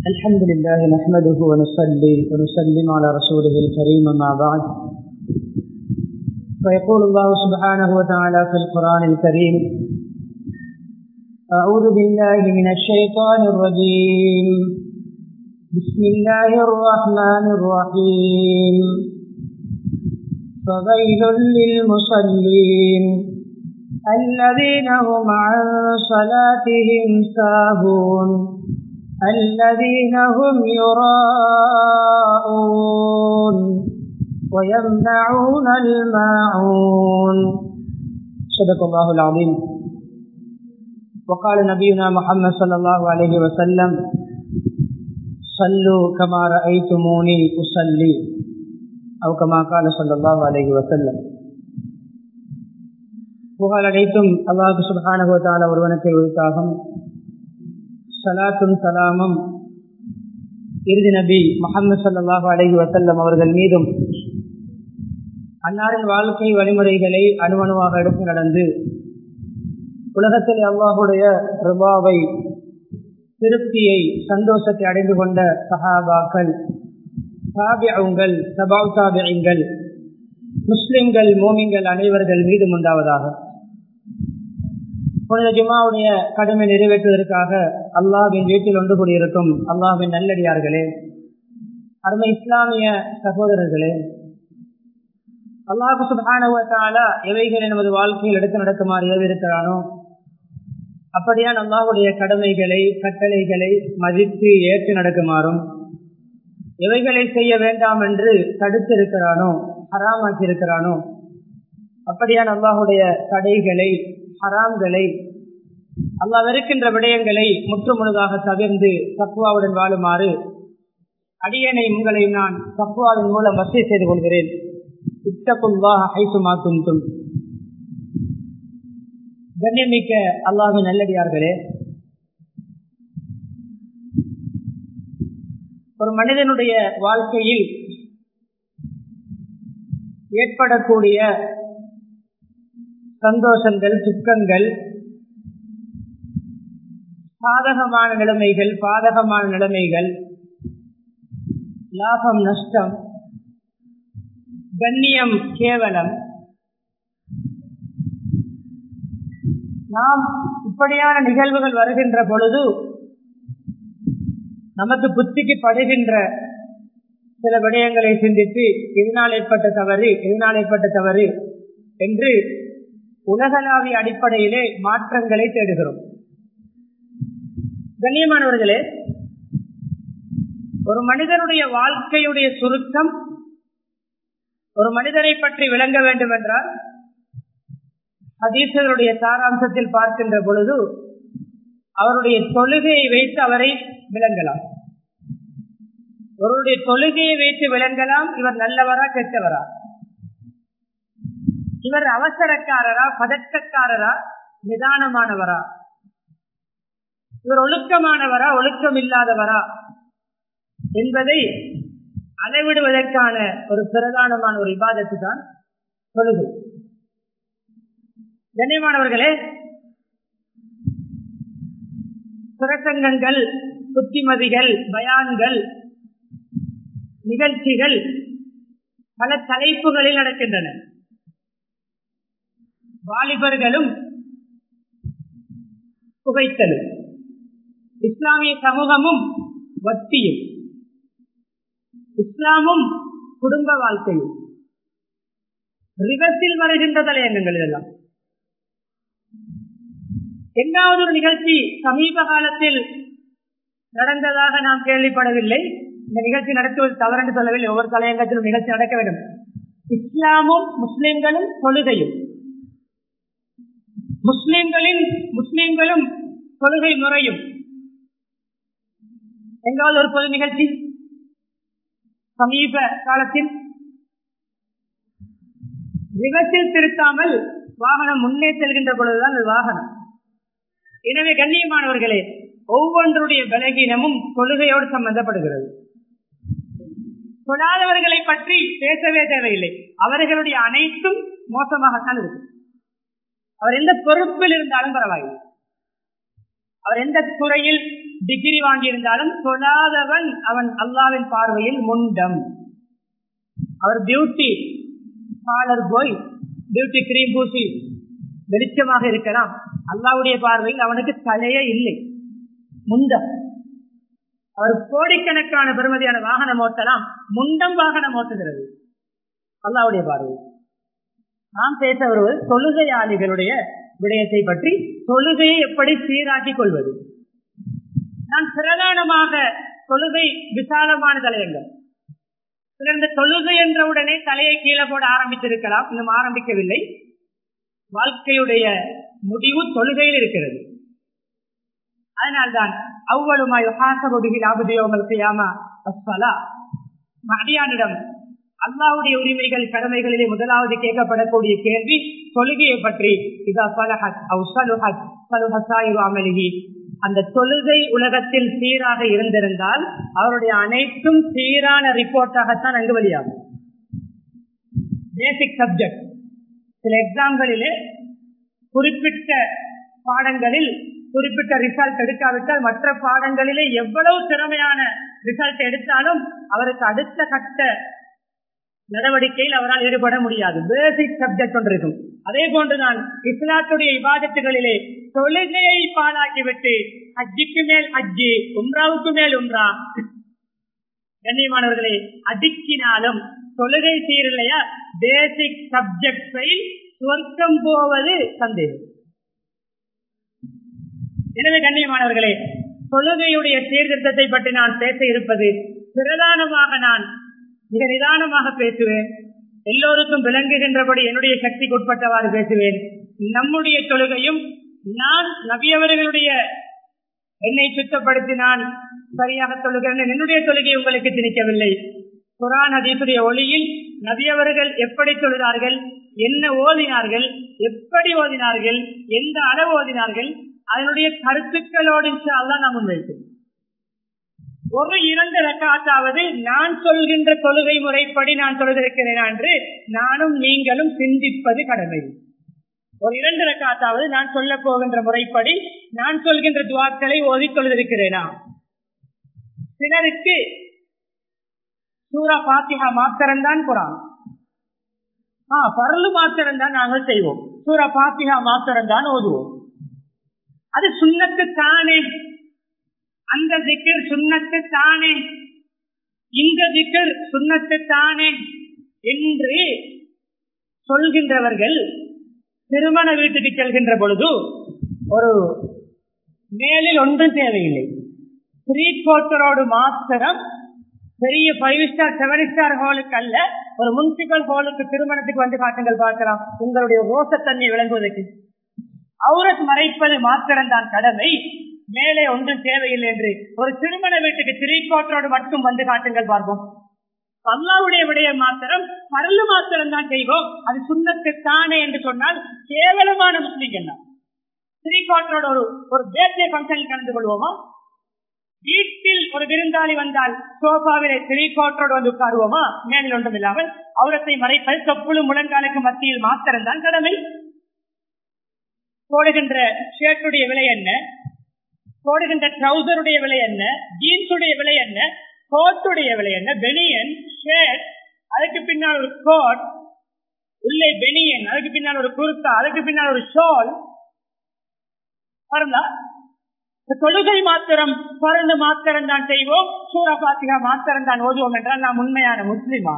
الحمد لله نحمده ونصلي ونسلم على رسوله الكريم ما بعد فيقول الله سبحانه وتعالى في القرآن الكريم أعوذ بالله من الشيطان الرجيم بسم الله الرحمن الرحيم فويل للمصلين الذين هم عن صلاتهم ساهون الذين هم يراءون ويمنعون الماعون صدق الله العظيم وقال نبينا محمد صلى الله عليه وسلم صلوا كما رأيتموني أصلي أو كما قال صلى الله عليه وسلم புகழ் அனைத்தும் அல்லாஹு சுபஹானகுவத்தால ஒருவனுக்கு உரித்தாகும் சலாத்தும் சலாமும் இறுதி நபி முகமது சல்லாஹு அலஹி வசல்லம் அவர்கள் மீதும் அன்னாரின் வாழ்க்கை வழிமுறைகளை அணுவணுவாக எடுத்து நடந்து உலகத்தில் அல்லாஹுடைய ருபாவை திருப்தியை சந்தோஷத்தை அடைந்து கொண்ட சஹாபாக்கள் தாபியங்கள் சபாவ் தாபியங்கள் முஸ்லிம்கள் மோமிங்கள் அனைவர்கள் மீதும் உண்டாவதாக புனித ஜுமாவுடைய கடமை நிறைவேற்றுவதற்காக அல்லாவின் வீட்டில் ஒன்று கூடியிருக்கும் அல்லாவின் நல்லடியார்களே அருமை இஸ்லாமிய சகோதரர்களே அல்லாஹு சுபானுவத்தாலா எவைகளை நமது வாழ்க்கையில் எடுத்து நடக்குமாறு ஏவிருக்கிறானோ அப்படியான் அல்லாஹுடைய கடமைகளை கட்டளைகளை மதித்து ஏற்று நடக்குமாறும் எவைகளை செய்ய வேண்டாம் என்று தடுத்து இருக்கிறானோ ஹராமாக்கி இருக்கிறானோ அப்படியான் அல்லாஹுடைய தடைகளை ஹராம்களை அல்லாஹ் வெறுக்கின்ற விடயங்களை முற்று முழுதாக தவிர்ந்து தக்குவாவுடன் வாழுமாறு அடியனை உங்களை நான் தக்குவாவின் மூலம் வசதி செய்து கொள்கிறேன் இத்தக்குள்வாக ஹைசுமா தும் கண்ணியமிக்க அல்லாவின் நல்லடியார்களே ஒரு மனிதனுடைய வாழ்க்கையில் ஏற்படக்கூடிய சந்தோஷங்கள் துக்கங்கள் சாதகமான நிலைமைகள் பாதகமான நிலைமைகள் லாபம் நஷ்டம் கண்ணியம் கேவலம் நாம் இப்படியான நிகழ்வுகள் வருகின்ற பொழுது நமக்கு புத்திக்கு படுகின்ற சில விடயங்களை சிந்தித்து எதனால் ஏற்பட்ட தவறு எதனால் ஏற்பட்ட தவறு என்று உலகளாவிய அடிப்படையிலே மாற்றங்களை தேடுகிறோம் கண்ணியமானவர்களே ஒரு மனிதனுடைய வாழ்க்கையுடைய சுருக்கம் ஒரு மனிதனை பற்றி விளங்க வேண்டும் என்றால் ஹதீசர்களுடைய சாராம்சத்தில் பார்க்கின்ற பொழுது அவருடைய தொழுகையை வைத்து அவரை விளங்கலாம் அவருடைய தொழுகையை வைத்து விளங்கலாம் இவர் நல்லவரா கெட்டவரா இவர் அவசரக்காரரா பதட்டக்காரரா நிதானமானவரா இவர் ஒழுக்கமானவரா ஒழுக்கம் இல்லாதவரா என்பதை அளவிடுவதற்கான ஒரு பிரதானமான ஒரு விவாதத்து தான் தொழுகை கண்ணியமானவர்களே பிரசங்கங்கள் புத்திமதிகள் பயான்கள் நிகழ்ச்சிகள் பல தலைப்புகளில் நடக்கின்றன வாலிபர்களும் புகைத்தலும் இஸ்லாமிய சமூகமும் வட்டியும் இஸ்லாமும் குடும்ப வாழ்க்கையும் ரிவர்ஸில் வருகின்ற தலையங்கங்கள் இதெல்லாம் எங்காவது ஒரு நிகழ்ச்சி சமீப காலத்தில் நடந்ததாக நாம் கேள்விப்படவில்லை இந்த நிகழ்ச்சி நடத்துவது தவறு சொல்லவில்லை ஒவ்வொரு தலையங்கத்திலும் நிகழ்ச்சி நடக்க வேண்டும் இஸ்லாமும் முஸ்லிம்களும் தொழுகையும் முஸ்லிம்களின் முஸ்லிம்களும் தொழுகை முறையும் எங்காவது ஒரு பொது நிகழ்ச்சி சமீப காலத்தில் விபத்தில் திருத்தாமல் வாகனம் முன்னே செல்கின்ற பொழுதுதான் அது வாகனம் எனவே கண்ணியமானவர்களே ஒவ்வொன்றுடைய பலகீனமும் தொழுகையோடு சம்பந்தப்படுகிறது தொழாதவர்களை பற்றி பேசவே தேவையில்லை அவர்களுடைய அனைத்தும் மோசமாகத்தான் இருக்கு அவர் எந்த பொறுப்பில் இருந்தாலும் பரவாயில்லை அவர் எந்த துறையில் டிகிரி வாங்கியிருந்தாலும் தொழாதவன் அவன் அல்லாவின் பார்வையில் முண்டம் அவர் பியூட்டி பார்லர் போய் பியூட்டி கிரீம் பூசி வெளிச்சமாக இருக்கலாம் அல்லாவுடைய பார்வையில் அவனுக்கு தலையே இல்லை முண்டம் அவர் கோடிக்கணக்கான பெருமதியான வாகனம் ஓட்டலாம் முண்டம் வாகனம் ஓட்டுகிறது அல்லாவுடைய பார்வை நாம் பேச வருவது தொழுகையாளிகளுடைய விடயத்தை பற்றி தொழுகையை எப்படி சீராக்கிக் கொள்வது நான் பிரதானமாக தொழுகை விசாலமான தலையங்கம் சிலர் இந்த தொழுகை என்றவுடனே தலையை கீழே போட ஆரம்பித்திருக்கலாம் இன்னும் ஆரம்பிக்கவில்லை வாழ்க்கையுடைய முடிவு தொழுகையில் இருக்கிறது அதனால்தான் அவ்வளவுமாய் அடியானிடம் அல்லாவுடைய உரிமைகள் கடமைகளிலே முதலாவது கேட்கப்படக்கூடிய கேள்வி தொழுகையை பற்றி அமலிகி அந்த தொழுகை உலகத்தில் சீராக இருந்திருந்தால் அவருடைய அனைத்தும் சீரான ரிப்போர்ட்டாகத்தான் அங்கு வெளியாகும் பேசிக் சப்ஜெக்ட் சில எக்ஸாம்களிலே குறிப்பிட்ட பாடங்களில் குறிப்பிட்ட ரிசல்ட் எடுக்காவிட்டால் மற்ற பாடங்களிலே எவ்வளவு திறமையான ரிசல்ட் எடுத்தாலும் அவருக்கு அடுத்த கட்ட நடவடிக்கையில் அவரால் ஈடுபட முடியாது பேசிக் சப்ஜெக்ட் ஒன்று இருக்கும் அதே போன்றுதான் இஸ்லாத்துடைய விவாதத்துகளிலே தொழுகையை பாழாக்கிவிட்டு ஹஜ்ஜிக்கு மேல் ஹஜ்ஜி உம்ராவுக்கு மேல் உம்ரா கண்ணியமானவர்களே அடுக்கினாலும் தொழுகை சீரில்லையா பேசிக் சப்ஜெக்டை சொர்க்கம் போவது சந்தேகம் எனவே கண்ணியமானவர்களே தொழுகையுடைய சீர்திருத்தத்தை பற்றி நான் பேச இருப்பது பிரதானமாக நான் மிக நிதானமாக பேசுவேன் எல்லோருக்கும் விளங்குகின்றபடி என்னுடைய சக்திக்கு உட்பட்டவாறு பேசுவேன் நம்முடைய தொழுகையும் நான் நபியவர்களுடைய என்னை சுத்தப்படுத்தி நான் சரியாக தொழுகிறேன் என்னுடைய தொழுகை உங்களுக்கு திணிக்கவில்லை குரான் ஹதீசுடைய ஒளியில் நபியவர்கள் எப்படி தொழுகிறார்கள் என்ன ஓதினார்கள் எப்படி ஓதினார்கள் எந்த அளவு ஓதினார்கள் அதனுடைய கருத்துக்களோடு தான் நாம் முன்வைத்தோம் ஒரு இரண்டு ரக்காத்தாவது நான் சொல்கின்ற தொழுகை முறைப்படி நான் தொழுதிருக்கிறேன் என்று நானும் நீங்களும் சிந்திப்பது கடமை ஒரு இரண்டு ரக்காத்தாவது நான் சொல்ல போகின்ற முறைப்படி நான் சொல்கின்ற துவாக்களை ஓதி தொழுதிருக்கிறேனா சிலருக்கு சூரா பாத்திகா மாத்திரம்தான் குரான் ஆஹ் பரலு மாத்திரம்தான் நாங்கள் செய்வோம் சூரா பாத்திகா மாத்திரம்தான் ஓதுவோம் அது சுண்ணத்து தானே அந்த திக்கர் சுண்ணத்து தானே இந்த திக்கர் சுண்ணத்து தானே என்று சொல்கின்றவர்கள் திருமண வீட்டுக்கு செல்கின்ற பொழுது ஒரு மேலில் ஒன்றும் தேவையில்லை த்ரீ கோட்டரோடு மாத்திரம் பெரிய ஃபைவ் ஸ்டார் செவன் ஸ்டார் ஹாலுக்கு அல்ல ஒரு முனிசிபல் ஹாலுக்கு திருமணத்துக்கு வந்து காட்டுங்கள் பார்க்கலாம் உங்களுடைய ரோசத்தன்மை விளங்குவதற்கு அவுரத் மறைப்பது மாத்திரம்தான் கடமை மேலே ஒன்றும் தேவையில்லை என்று ஒரு திருமண வீட்டுக்கு திரைக்கோட்டரோடு மட்டும் வந்து காட்டுங்கள் பார்ப்போம் அல்லாவுடைய விடைய மாத்திரம் பரலு மாத்திரம் தான் செய்வோம் அது சுண்ணத்து தானே என்று சொன்னால் கேவலமான முஸ்லிம்கள் தான் திரைக்கோட்டரோட ஒரு ஒரு பேர்தே பங்கனில் கலந்து கொள்வோமா வீட்டில் ஒரு விருந்தாளி வந்தால் சோபாவிலே திரைக்கோட்டரோடு வந்து உட்காருவோமா மேலில் ஒன்றும் இல்லாமல் அவுரத்தை மறைப்பது தொப்புளு முழங்காலுக்கு மத்தியில் மாத்திரம் தான் கடமை போடுகின்ற ஷர்ட்டுடைய விலை என்ன போடுகின்ற ட்ரௌசருடைய விலை என்ன ஜீன்ஸுடைய விலை என்ன கோட்டுடைய விலை என்ன பெனியன் ஷர்ட் அதுக்கு பின்னால் ஒரு கோட் உள்ளே பெனியன் அதுக்கு பின்னால் ஒரு குர்த்தா அதுக்கு பின்னால் ஒரு ஷால் பாருங்களா தொழுகை மாத்திரம் பிறந்து மாத்திரம் தான் செய்வோம் சூர பாத்திகா மாத்திரம் தான் ஓதுவோம் என்றால் நாம் உண்மையான முஸ்லிமா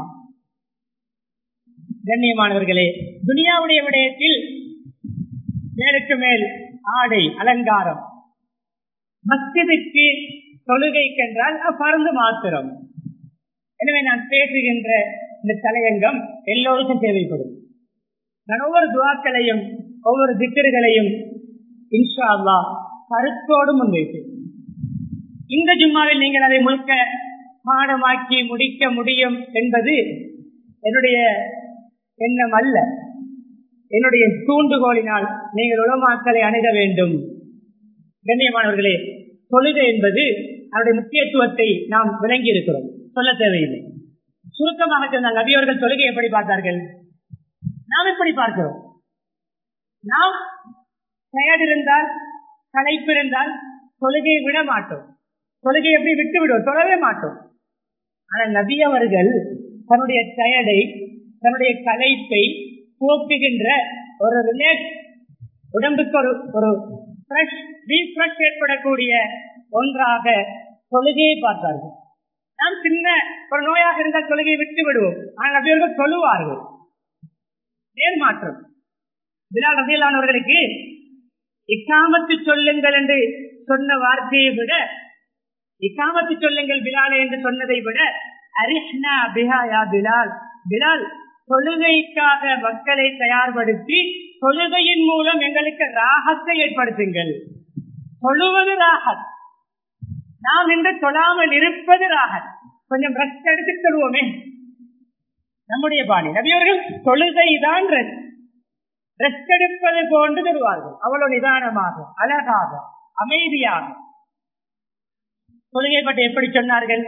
கண்ணியமானவர்களே துனியாவுடைய விடயத்தில் மேலுக்கு மேல் ஆடை அலங்காரம் மஸ்ஜிதுக்கு தொழுகைக்கென்றால் பறந்து மாத்திரம் எனவே நான் பேசுகின்ற இந்த தலையங்கம் எல்லோருக்கும் தேவைப்படும் நான் ஒவ்வொரு துவாக்களையும் ஒவ்வொரு திக்கர்களையும் இன்ஷா அல்லா கருத்தோடு முன்வைத்தேன் இந்த ஜும்மாவில் நீங்கள் அதை முழுக்க பாடமாக்கி முடிக்க முடியும் என்பது என்னுடைய எண்ணம் அல்ல என்னுடைய தூண்டுகோலினால் நீங்கள் உலமாக்களை அணுக வேண்டும் கண்ணியமானவர்களே தொழுகை என்பது அதனுடைய முக்கியத்துவத்தை நாம் விளங்கி இருக்கிறோம் சொல்ல தேவையில்லை சுருக்கமாக சொன்னால் நபியவர்கள் தொழுகை எப்படி பார்த்தார்கள் நாம் எப்படி பார்க்கிறோம் நாம் டயர்ட் இருந்தால் களைப்பு இருந்தால் தொழுகையை விட மாட்டோம் தொழுகை எப்படி விட்டு விடுவோம் தொழவே மாட்டோம் ஆனா நபி அவர்கள் தன்னுடைய டயர்டை தன்னுடைய களைப்பை போக்குகின்ற ஒரு ரிலேட் உடம்புக்கு ஒரு ஒரு ஃப்ரெஷ் ரீஃப்ரெஷ் ஏற்படக்கூடிய ஒன்றாக தொழுகையை பார்த்தார்கள் நாம் சின்ன ஒரு நோயாக இருந்தால் தொழுகையை விட்டு விடுவோம் ஆனால் நபியவர்கள் சொல்லுவார்கள் நேர்மாற்றம் பிலால் ரபியலானவர்களுக்கு இக்காமத்து சொல்லுங்கள் என்று சொன்ன வார்த்தையை விட இக்காமத்து சொல்லுங்கள் பிலாலே என்று சொன்னதை விட அரிஷ்னா பிஹாயா பிலால் பிலால் தொழுகைக்காக மக்களை தயார்படுத்தி தொழுகையின் மூலம் எங்களுக்கு ராகத்தை ஏற்படுத்துங்கள் தொழுவது ராகத் நாம் இன்று தொழாமல் இருப்பது ராகத் கொஞ்சம் ரெஸ்ட் எடுத்து தொழுவோமே நம்முடைய பாணி நபியவர்கள் தொழுகைதான் ரெஸ்ட் ரெஸ்ட் எடுப்பது போன்று தருவார்கள் அவ்வளவு நிதானமாக அழகாக அமைதியாக தொழுகை பற்றி எப்படி சொன்னார்கள்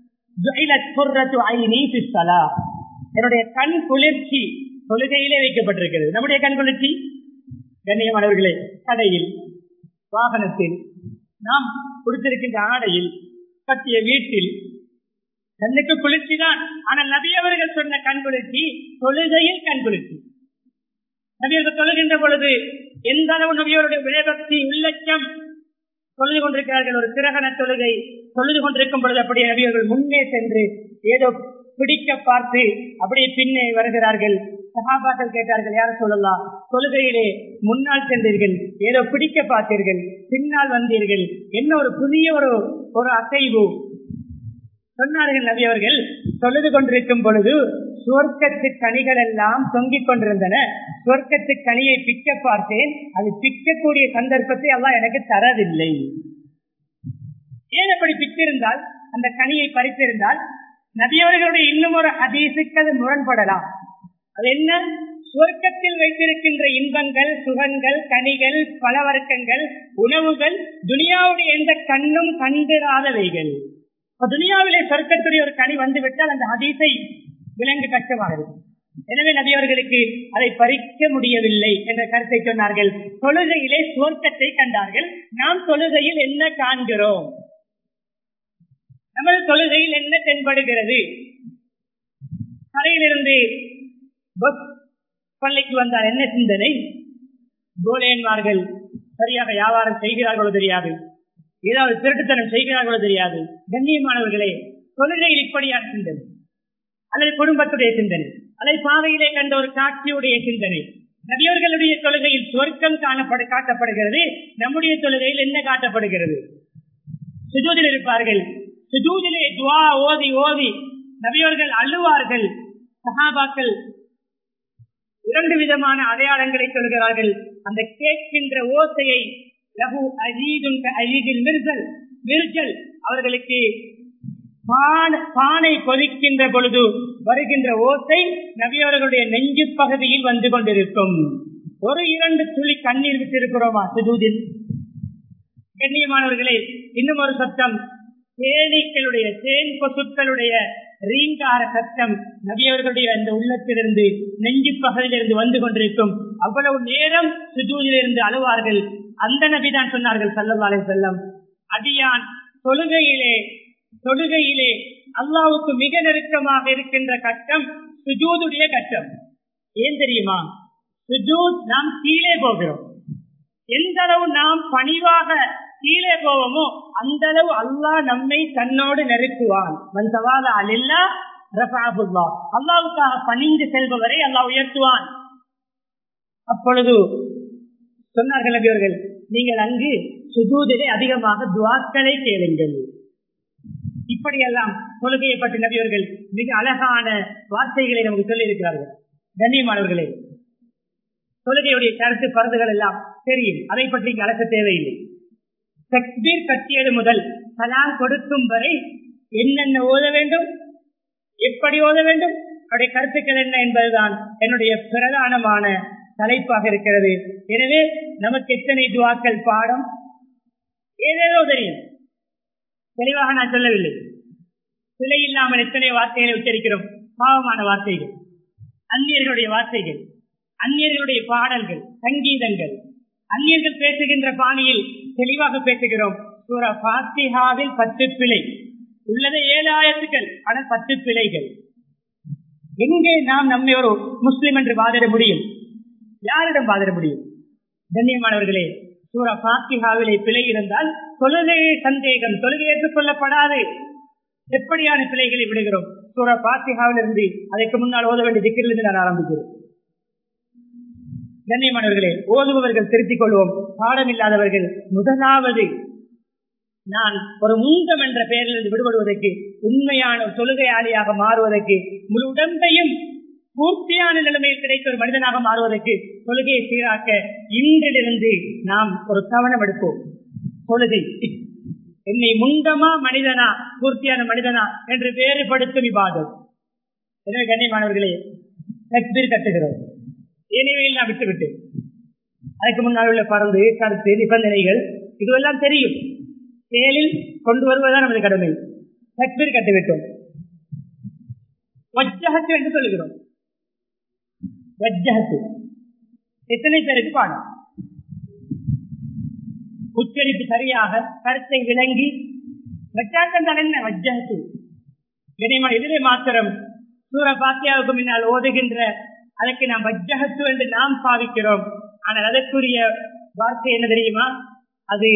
என்னுடைய கண் குளிர்ச்சி தொழுகையிலே வைக்கப்பட்டிருக்கிறது நம்முடைய கண் குளிர்ச்சி கண்ணியமானவர்களே கடையில் வாகனத்தில் நாம் கொடுத்திருக்கின்ற ஆடையில் கட்டிய வீட்டில் கண்ணுக்கு குளிர்ச்சி தான் ஆனால் நபியவர்கள் சொன்ன கண் குளிர்ச்சி தொழுகையில் கண் குளிர்ச்சி நபியர்கள் தொழுகின்ற பொழுது எந்த அளவு நபியவருடைய விளைபக்தி உள்ளச்சம் தொழுது கொண்டிருக்கிறார்கள் ஒரு சிறகன தொழுகை தொழுது கொண்டிருக்கும் பொழுது அப்படியே நபியர்கள் முன்னே சென்று ஏதோ பிடிக்க பார்த்து அப்படியே பின்னே வருகிறார்கள் சகாபாக்கள் கேட்டார்கள் யார சொல்லலாம் தொழுகையிலே முன்னால் சென்றீர்கள் ஏதோ பிடிக்க பார்த்தீர்கள் பின்னால் வந்தீர்கள் என்ன ஒரு புதிய ஒரு ஒரு அசைவு சொன்னார்கள் நபி அவர்கள் தொழுது கொண்டிருக்கும் பொழுது சுவர்க்கத்து கனிகள் எல்லாம் தொங்கிக் கொண்டிருந்தன சுவர்க்கத்து கனியை பிக்க பார்த்தேன் அது பிக்கக்கூடிய சந்தர்ப்பத்தை எல்லாம் எனக்கு தரவில்லை ஏன் அப்படி பித்திருந்தால் அந்த கனியை பறித்திருந்தால் நபியவர்களுடைய இன்னும் ஒரு ஹதீசுக்கு அது முரண்படலாம் அது என்ன சுவர்க்கத்தில் வைத்திருக்கின்ற இன்பங்கள் சுகங்கள் கனிகள் பலவர்க்கங்கள் உணவுகள் துனியாவுடைய எந்த கண்ணும் கண்டிராதவைகள் துனியாவிலே சொர்க்கத்துடைய ஒரு கனி வந்துவிட்டால் அந்த ஹதீஸை விலங்கு கஷ்டமானது எனவே நபியவர்களுக்கு அதை பறிக்க முடியவில்லை என்ற கருத்தை சொன்னார்கள் தொழுகையிலே சுவர்க்கத்தை கண்டார்கள் நாம் தொழுகையில் என்ன காண்கிறோம் நமது தொழுகையில் என்ன தென்படுகிறது கரையிலிருந்து பஸ் பள்ளிக்கு வந்தால் என்ன சிந்தனை கோலேன்மார்கள் சரியாக வியாபாரம் செய்கிறார்களோ தெரியாது ஏதாவது திருட்டுத்தனம் செய்கிறார்களோ தெரியாது கண்ணியமானவர்களே தொழுகையில் இப்படியான சிந்தனை அல்லது குடும்பத்துடைய சிந்தனை அல்லது பாதையிலே கண்ட ஒரு காட்சியுடைய சிந்தனை நபியவர்களுடைய தொழுகையில் சொர்க்கம் காணப்படு காட்டப்படுகிறது நம்முடைய தொழுகையில் என்ன காட்டப்படுகிறது சுஜூதில் இருப்பார்கள் சுஜூதிலே துவா ஓதி ஓதி நபியவர்கள் அழுவார்கள் சகாபாக்கள் இரண்டு விதமான அடையாளங்களை சொல்கிறார்கள் அந்த கேட்கின்ற ஓசையை லகு அஜீதும் அஜீதில் மிர்சல் மிர்ஜல் அவர்களுக்கு பானை கொதிக்கின்ற பொழுது வருகின்ற ஓசை நபியவர்களுடைய நெஞ்சு பகுதியில் வந்து கொண்டிருக்கும் ஒரு இரண்டு துளி கண்ணீர் விட்டிருக்கிறோமா சுஜூதில் கண்ணியமானவர்களே இன்னும் ஒரு சத்தம் தேனீக்களுடைய தேன் கொசுக்களுடைய ரீங்கார சத்தம் நபியவர்களுடைய அந்த உள்ளத்திலிருந்து நெஞ்சு பகுதியிலிருந்து வந்து கொண்டிருக்கும் அவ்வளவு நேரம் சுஜூதிலிருந்து அழுவார்கள் அந்த நபிதான் சொன்னார்கள் சல்லவாலை செல்லம் அடியான் தொழுகையிலே தொழுகையிலே அல்லாவுக்கு மிக நெருக்கமாக இருக்கின்ற கட்டம் சுஜூதுடைய கட்டம் ஏன் தெரியுமா சுஜூத் நாம் கீழே போகிறோம் எந்த அளவு நாம் பணிவாக கீழே போவோமோ அந்த அளவு அல்லாஹ் நம்மை தன்னோடு நெருக்குவான் வந்தவாத அலில்லா ரஃபாபுல்லா அல்லாவுக்காக பணிந்து செல்பவரை அல்லாஹ் உயர்த்துவான் அப்பொழுது சொன்னார்கள் நபியவர்கள் நீங்கள் அங்கு சுஜூதிலே அதிகமாக துவாக்களை கேளுங்கள் இப்படியெல்லாம் கொள்கையை பற்றி நபியவர்கள் மிக அழகான வார்த்தைகளை நமக்கு சொல்லி இருக்கிறார்கள் கண்ணியமானவர்களே தொழுகையுடைய கருத்து பருந்துகள் எல்லாம் தெரியும் அதை பற்றி இங்கு அழைக்க தேவையில்லை தக்பீர் கட்டியது முதல் சலாம் கொடுக்கும் வரை என்னென்ன ஓத வேண்டும் எப்படி ஓத வேண்டும் அவருடைய கருத்துக்கள் என்ன என்பதுதான் என்னுடைய பிரதானமான தலைப்பாக இருக்கிறது எனவே நமக்கு எத்தனை துவாக்கள் பாடம் ஏதேதோ தெரியும் தெளிவாக நான் சொல்லவில்லை சிலை இல்லாமல் எத்தனை வார்த்தைகளை உச்சரிக்கிறோம் பாவமான வார்த்தைகள் அந்நியர்களுடைய வார்த்தைகள் அந்நியர்களுடைய பாடல்கள் சங்கீதங்கள் அந்நியர்கள் பேசுகின்ற பாணியில் தெளிவாக பேசுகிறோம் சூரா பாத்திஹாவில் பத்து பிழை உள்ளது ஏழு ஆயத்துக்கள் ஆனால் பத்து பிழைகள் எங்கே நாம் நம்மை ஒரு முஸ்லிம் என்று வாதிட முடியும் யாரிடம் வாதிட முடியும் கண்ணியமானவர்களே சூரா பாத்திஹாவிலே பிழை இருந்தால் தொழுகையை சந்தேகம் தொழுகை ஏற்றுக்கொள்ளப்படாது எப்படியான பிழைகளை விடுகிறோம் சூரா பாத்திஹாவில் இருந்து அதற்கு முன்னால் ஓத வேண்டிய திக்கிலிருந்து நான் ஆரம்பிக்கிறேன் கண்ணியமானவர்களே ஓதுபவர்கள் திருத்திக் கொள்வோம் பாடம் இல்லாதவர்கள் முதலாவது நான் ஒரு முங்கம் என்ற பெயரிலிருந்து விடுபடுவதற்கு உண்மையான ஒரு தொழுகையாளியாக மாறுவதற்கு முழு உடம்பையும் பூர்த்தியான நிலைமையில் கிடைத்த ஒரு மனிதனாக மாறுவதற்கு தொழுகையை சீராக்க இன்றிலிருந்து நாம் ஒரு கவனம் எடுப்போம் தொழுகை என்னை முண்டமா மனிதனா பூர்த்தியான மனிதனா என்று வேறுபடுத்தும் விவாதம் எனவே கண்ணியமானவர்களே தக்பீர் கட்டுகிறோம் எனவே நான் விட்டுவிட்டு அதுக்கு முன்னால் உள்ள பறந்து கருத்து நிபந்தனைகள் இதுவெல்லாம் தெரியும் செயலில் கொண்டு வருவதுதான் நமது கடமை தக்பீர் கட்டுவிட்டோம் வஜ்ஜகத்து என்று சொல்லுகிறோம் வஜ்ஜகத்து எத்தனை பேருக்கு பாடம் உச்சரிப்பு சரியாக கருத்தை விளங்கி வச்சாட்டம் தான் என்ன வஜ்ஜகத்து கனிமன் எதிரே மாத்திரம் சூர பாத்தியாவுக்கு முன்னால் ஓதுகின்ற அதற்கு நாம் வஜ்ஜகத்து என்று நாம் பாவிக்கிறோம் ஆனால் அதற்குரிய வார்த்தை என்ன தெரியுமா அது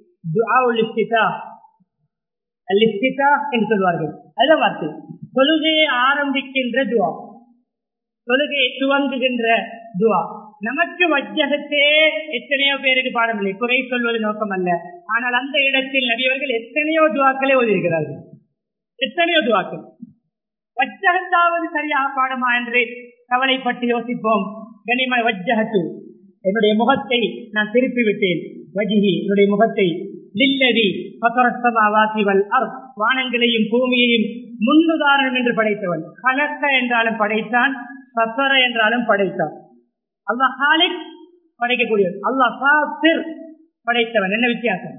என்று சொல்வார்கள் அத வார்த்தை தொழுகையை ஆரம்பிக்கின்ற துவா தொழுகையை துவங்குகின்ற துவா நமக்கு வஜ்ஜகத்தே எத்தனையோ பேருக்கு பாடமில்லை குறை சொல்வது நோக்கம் அல்ல ஆனால் அந்த இடத்தில் நபியவர்கள் எத்தனையோ துவாக்களை ஓதியிருக்கிறார்கள் எத்தனையோ துவாக்கள் வஜ்ஜகத்தாவது சரியாக பாடமா என்று கவலைப்பட்டு யோசிப்போம் கனிம வஜ்ஜகத்து என்னுடைய முகத்தை நான் திருப்பி விட்டேன் வஜிஹி என்னுடைய முகத்தை லில்லதி பக்கரஸ்தமாவாசிவல் அர் வானங்களையும் பூமியையும் முன்னுதாரணம் என்று படைத்தவன் கலக்க என்றாலும் படைத்தான் சசர என்றாலும் படைத்தான் அல்லாஹ் ஹாலிக் படைக்கக்கூடியவன் அல்லாஹ் சாத்திர் படைத்தவன் என்ன வித்தியாசம்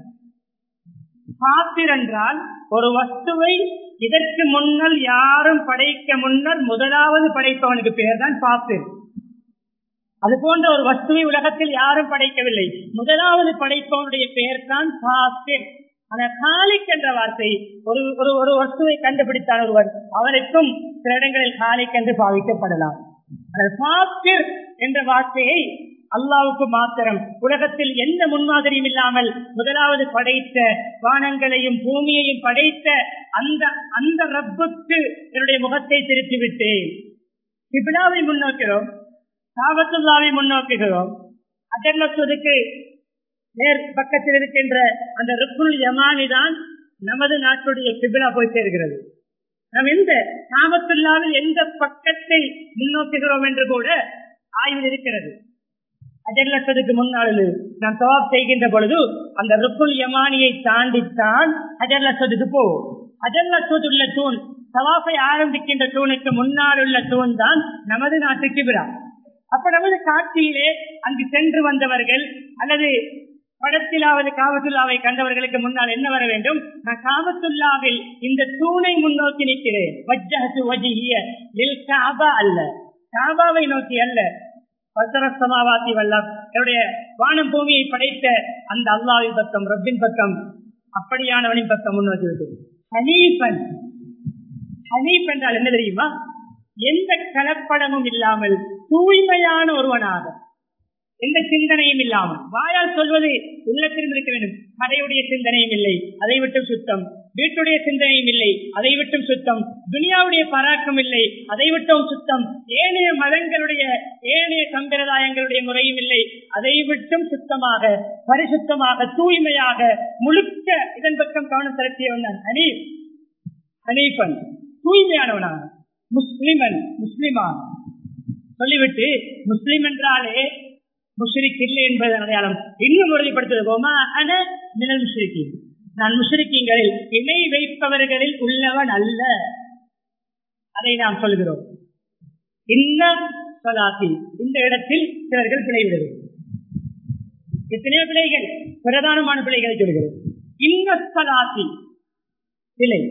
சாத்திர் என்றால் ஒரு வஸ்துவை இதற்கு முன்னால் யாரும் படைக்க முன்னர் முதலாவது படைப்பவனுக்கு பெயர் தான் சாத்திர் அது போன்ற ஒரு வஸ்துவை உலகத்தில் யாரும் படைக்கவில்லை முதலாவது படைப்பவனுடைய பெயர் தான் சாத்திர் ஆனால் காலிக் என்ற வார்த்தை ஒரு ஒரு ஒரு வஸ்துவை கண்டுபிடித்தால் ஒருவர் அவனுக்கும் சில இடங்களில் காலிக் என்று பாவிக்கப்படலாம் சாத்திர் என்ற வார்த்தையை அல்லாவுக்கு மாத்திரம் உலகத்தில் எந்த முன்மாதிரியும் இல்லாமல் முதலாவது படைத்த வானங்களையும் பூமியையும் படைத்த அந்த அந்த ரப்புக்கு என்னுடைய முகத்தை திருப்பி விட்டேன் கிபிலாவை முன்னோக்கிறோம் சாபத்துல்லாவை முன்னோக்குகிறோம் அஜர்லத்துக்கு நேர் பக்கத்தில் இருக்கின்ற அந்த ருக்குல் யமானி தான் நமது நாட்டுடைய கிபிலா போய் சேர்கிறது நாம் எந்த சாபத்துல்லாவில் எந்த பக்கத்தை முன்னோக்குகிறோம் என்று கூட ஆய்வில் இருக்கிறது அஜர்லத்துக்கு முன்னால் நாம் தவாப் செய்கின்ற பொழுது அந்த ருக்குல் யமானியை தாண்டித்தான் அஜர்லத்துக்கு போவோம் அஜர்லத்துவ உள்ள தூண் தவாஃபை ஆரம்பிக்கின்ற தூணுக்கு முன்னால் உள்ள தூண் தான் நமது நாட்டுக்கு விழா அப்ப நமது காட்சியிலே அங்கு சென்று வந்தவர்கள் அல்லது படத்திலாவது காவத்துல்லாவை கண்டவர்களுக்கு முன்னால் என்ன வர வேண்டும் நான் காவத்துல்லாவில் இந்த தூணை முன்னோக்கி நிற்கிறேன் வஜ்ஜஹத்து வஜிஹிய லில் காபா அல்ல காபாவை நோக்கி அல்ல பத்தரசமாவாத்தி வல்லம் என்னுடைய வானம் பூமியை படைத்த அந்த அல்லாவின் பக்கம் ரப்பின் பக்கம் அப்படியானவனின் பக்கம் முன்னோக்கி விட்டது ஹனீபன் ஹனீப் என்றால் என்ன தெரியுமா எந்த கலப்படமும் இல்லாமல் தூய்மையான ஒருவனாக எந்த சிந்தனையும் இல்லாமல் வாயால் சொல்வது உள்ளத்தில் இருக்க வேண்டும் கடையுடைய சிந்தனையும் இல்லை அதை விட்டும் சுத்தம் வீட்டுடைய சிந்தனையும் இல்லை அதை விட்டும் சுத்தம் துனியாவுடைய பராக்கம் இல்லை அதை விட்டும் சுத்தம் ஏனைய மதங்களுடைய ஏனைய சம்பிரதாயங்களுடைய முறையும் இல்லை அதை விட்டும் சுத்தமாக பரிசுத்தமாக தூய்மையாக முழுக்க இதன் பக்கம் கவனம் செலுத்தியவன் தான் ஹனீப் ஹனீஃபன் தூய்மையானவனாக முஸ்லிமன் முஸ்லிமான் சொல்லிவிட்டு முஸ்லிம் என்றாலே முஷ்ரிக் இல்லை என்பது அடையாளம் இன்னும் உறுதிப்படுத்துவது மினல் முஷ்ரிக்கி நான் முஷ்ரிக்கிங்களில் இணை வைப்பவர்களில் உள்ளவன் அல்ல அதை நாம் சொல்கிறோம் இன்னும் சொலாசி இந்த இடத்தில் சிலர்கள் பிழைவிடுவது எத்தனையோ பிழைகள் பிரதானமான பிழைகளை சொல்கிறோம் இன்னஸ்பலாசி பிழை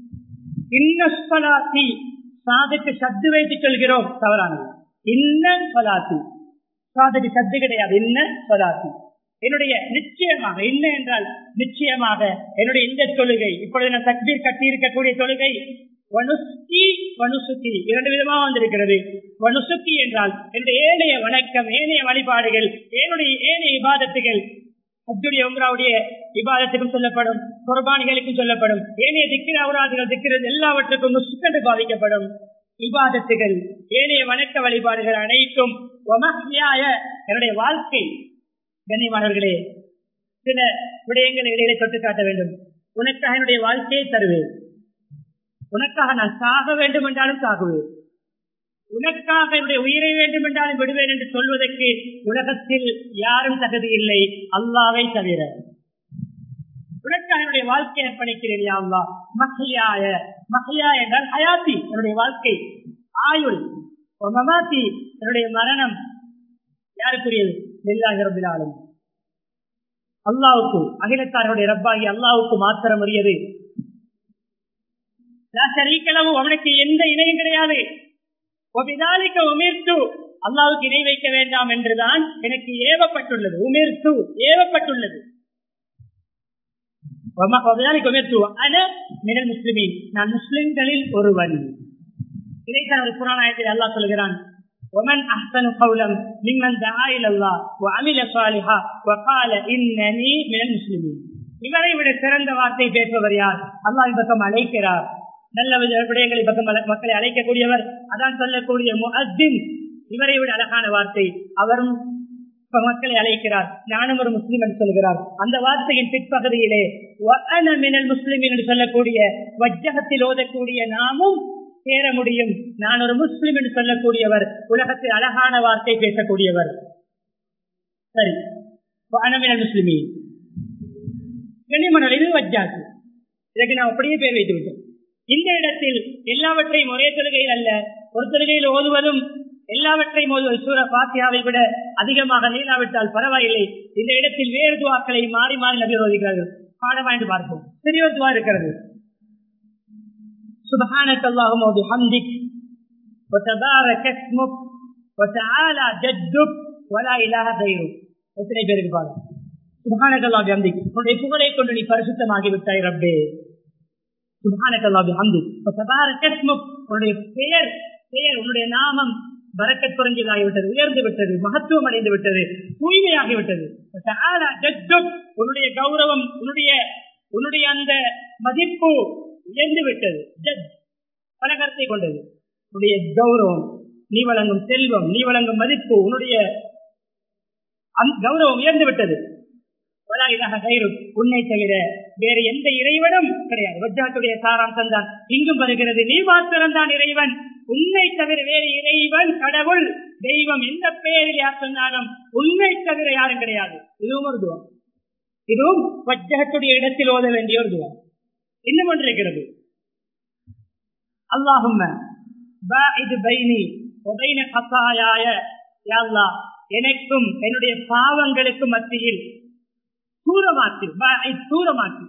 இன்னஸ்பலாசி சாதுக்கு சத்து வைத்து சொல்கிறோம் தவறானது இன்ன சொலாசி சாதுக்கு சத்து கிடையாது இன்ன சொலாசி என்னுடைய நிச்சயமாக என்ன என்றால் நிச்சயமாக என்னுடைய இந்த தொழுகை இப்பொழுது நான் தக்பீர் கட்டி இருக்கக்கூடிய தொழுகை வனுஸ்தி வனுசுத்தி இரண்டு விதமா வந்திருக்கிறது வனுசுத்தி என்றால் என்னுடைய ஏனைய வணக்கம் ஏனைய வழிபாடுகள் என்னுடைய ஏனைய இபாதத்துகள் அத்துடைய உங்களாவுடைய விவாதத்துக்கும் சொல்லப்படும் குர்பானிகளுக்கும் சொல்லப்படும் ஏனைய திக்கிற அவராதுகள் திக்கிறது எல்லாவற்றுக்கும் நுசுக்கென்று பாதிக்கப்படும் விவாதத்துகள் ஏனைய வணக்க வழிபாடுகள் அனைத்தும் என்னுடைய வாழ்க்கை கண்ணியமானவர்களே சில விடயங்களை இடையிலே தொட்டு காட்ட வேண்டும் உனக்காக என்னுடைய வாழ்க்கையை தருவேன் உனக்காக நான் சாக வேண்டும் என்றாலும் சாகுவேன் உனக்காக என்னுடைய உயிரை வேண்டும் என்றாலும் விடுவேன் என்று சொல்வதற்கு உலகத்தில் யாரும் தகுதி இல்லை அல்லாவை தவிர உனக்காக என்னுடைய வாழ்க்கையை அர்ப்பணிக்கிறேன் யாவ்லா மஹியாய மஹியா என்றால் ஹயாத்தி என்னுடைய வாழ்க்கை ஆயுள் மமாத்தி என்னுடைய மரணம் யாருக்குரியது நெல்லாகிறபிலாலும் அல்லாவுக்கு அகிலத்தாருடைய ரப்பாகி அல்லாவுக்கு மாத்திரம் உரியது களவு அவனுக்கு எந்த இணையும் கிடையாது உமிர்த்து அல்லாவுக்கு இணை வைக்க வேண்டாம் என்றுதான் எனக்கு ஏவப்பட்டுள்ளது உமிர்த்து ஏவப்பட்டுள்ளது முஸ்லிமின் நான் முஸ்லிம்களில் ஒருவன் இதைத்தான் ஒரு புராணத்தில் அல்லாஹ் சொல்கிறான் ومن احسن قولا ممن دعا الى الله وعمل صالحا وقال انني من المسلمين இவரை விட சிறந்த வார்த்தை பேசுபவர் யார் அல்லாஹ் பக்கம் அழைக்கிறார் நல்ல விடயங்களை பக்கம் மக்களை அழைக்கக்கூடியவர் அதான் சொல்லக்கூடிய முஹத்தின் இவரை விட அழகான வார்த்தை அவரும் மக்களை அழைக்கிறார் நானும் ஒரு முஸ்லிம் என்று சொல்கிறார் அந்த வார்த்தையின் பிற்பகுதியிலே முஸ்லிம் என்று சொல்லக்கூடிய வஜகத்தில் ஓதக்கூடிய நாமும் சேர முடியும் நான் ஒரு முஸ்லிம் என்று சொல்லக்கூடியவர் உலகத்தில் அழகான வார்த்தை பேசக்கூடியவர் சரி அனமினல் முஸ்லிமி கண்ணிமணல் இது வஜ்ஜாக்கு இதற்கு நான் அப்படியே பேர் வைத்து விட்டோம் இந்த இடத்தில் எல்லாவற்றையும் ஒரே தொழுகையில் அல்ல ஒரு தொழுகையில் ஓதுவதும் எல்லாவற்றையும் ஓதுவது சூர பாத்தியாவை விட அதிகமாக நீளாவிட்டால் பரவாயில்லை இந்த இடத்தில் வேறு துவாக்களை மாறி மாறி நபி ஓதுகிறார்கள் பாடமா என்று பார்ப்போம் சிறிய துவா இருக்கிறது سبحانك اللهم وبحمدك وتبارك اسمك وتعالى جدك ولا اله غيرك எத்தனை பேருக்கு பாடம் சுபானகல்லா பிஹம்தி உன்னுடைய புகழை கொண்டு நீ பரிசுத்தமாகி விட்டாய் ரப்பே சுபானகல்லா பிஹம்தி தபாரக இஸ்முக் உன்னுடைய பெயர் பெயர் உன்னுடைய நாமம் பரக்கத் குறைஞ்சதாகிவிட்டது உயர்ந்து விட்டது மகத்துவம் அடைந்து விட்டது தூய்மையாகி விட்டது உன்னுடைய கௌரவம் உன்னுடைய உன்னுடைய அந்த மதிப்பு உயர்ந்து விட்டது ஜட் பல கருத்தை கொண்டது உன்னுடைய கௌரவம் நீ வழங்கும் செல்வம் நீ வழங்கும் மதிப்பு உன்னுடைய கௌரவம் உயர்ந்து விட்டது உன்னை தவிர வேறு எந்த இறைவனும் கிடையாது வஜ்ஜாத்துடைய சாராம்சம் தான் இங்கும் வருகிறது நீ மாத்திரம் தான் இறைவன் உன்னை தவிர வேறு இறைவன் கடவுள் தெய்வம் எந்த பெயரில் யார் சொன்னாலும் உன்னை தவிர யாரும் கிடையாது இதுவும் ஒரு துவம் இதுவும் வஜ்ஜகத்துடைய இடத்தில் ஓத வேண்டிய ஒரு துவம் இன்னும் ஒன்று இருக்கிறது அல்லாஹும் எனக்கும் என்னுடைய பாவங்களுக்கும் மத்தியில் தூரமாக்கு தூரமாக்கு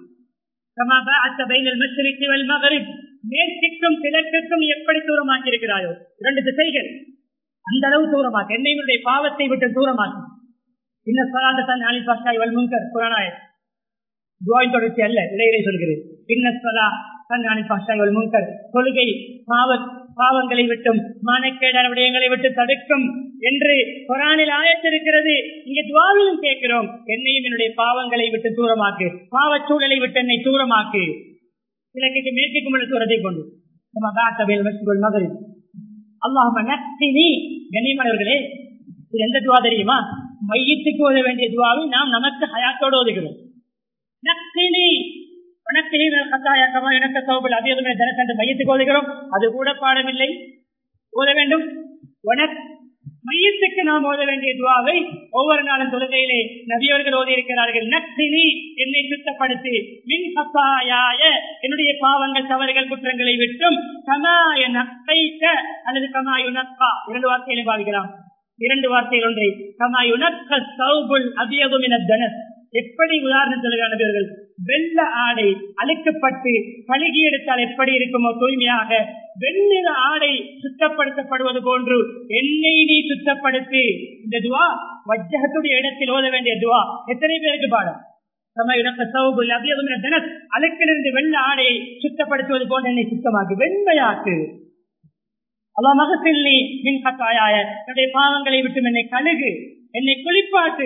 மேற்கிற்கும் கிழக்குக்கும் எப்படி தூரமாக்கி இருக்கிறாயோ இரண்டு திசைகள் அந்த அளவு தூரமாக்கு என்னையுடைய பாவத்தை விட்டு தூரமாக்கு இன்னும் சொல்லாண்ட தன் அலி பாஷாய் வல்முங்கர் புராணாய துவாயின் தொடர்ச்சி அல்ல இடையிலே சொல்கிறேன் பின்னஸ்வலா கண்காணி பாஷாய்கள் முன்கர் கொள்கை பாவ பாவங்களை விட்டும் மானக்கேடான விடயங்களை விட்டு தடுக்கும் என்று குரானில் ஆயத்திருக்கிறது இங்கே துவாவிலும் கேட்கிறோம் என்னையும் என்னுடைய பாவங்களை விட்டு தூரமாக்கு பாவச் சூழலை விட்டு என்னை தூரமாக்கு கிழக்குக்கு மேற்குக்கும் உள்ள தூரத்தை கொண்டு மகரின் அல்லாஹ் நத்தினி கண்ணியமானவர்களே இது எந்த துவா தெரியுமா மையத்துக்கு ஓத வேண்டிய துவாவை நாம் நமக்கு ஹயாத்தோடு ஓதுகிறோம் நத்தினி மையத்துக்கு ஓதுகிறோம் அது கூட பாடமில்லை ஓத வேண்டும் மையத்துக்கு நாம் ஓத வேண்டிய துவாவை ஒவ்வொரு நாளும் தொழுகையிலே நபியவர்கள் ஓதி இருக்கிறார்கள் நத்தினி என்னை சுத்தப்படுத்தி மின் கப்பாயாய என்னுடைய பாவங்கள் தவறுகள் குற்றங்களை விட்டும் கமாய நக்கைக்க அல்லது கமாயு நக்கா இரண்டு வார்த்தைகளை பாவிக்கலாம் இரண்டு வார்த்தைகள் ஒன்றை கமாயு நக்க சௌபுல் அபியகும் என தனஸ் எப்படி உதாரணம் சொல்கிறார்கள் வெள்ள ஆடை அழுக்கப்பட்டு கழுகி எடுத்தால் எப்படி இருக்குமோ தூய்மையாக வெண்ணிற ஆடை சுத்தப்படுத்தப்படுவது போன்று என்னை நீ சுத்தப்படுத்தி இந்த துவா வஜ்ஜகத்துடைய இடத்தில் ஓத வேண்டிய துவா எத்தனை பேருக்கு பாடம் அழுக்கிலிருந்து வெள்ள ஆடையை சுத்தப்படுத்துவது போன்ற என்னை சுத்தமாக்கு வெண்மையாக்கு அல்லா மகசில்லி மின் கத்தாயாய என்னுடைய பாவங்களை விட்டு என்னை கழுகு என்னை குளிப்பாட்டு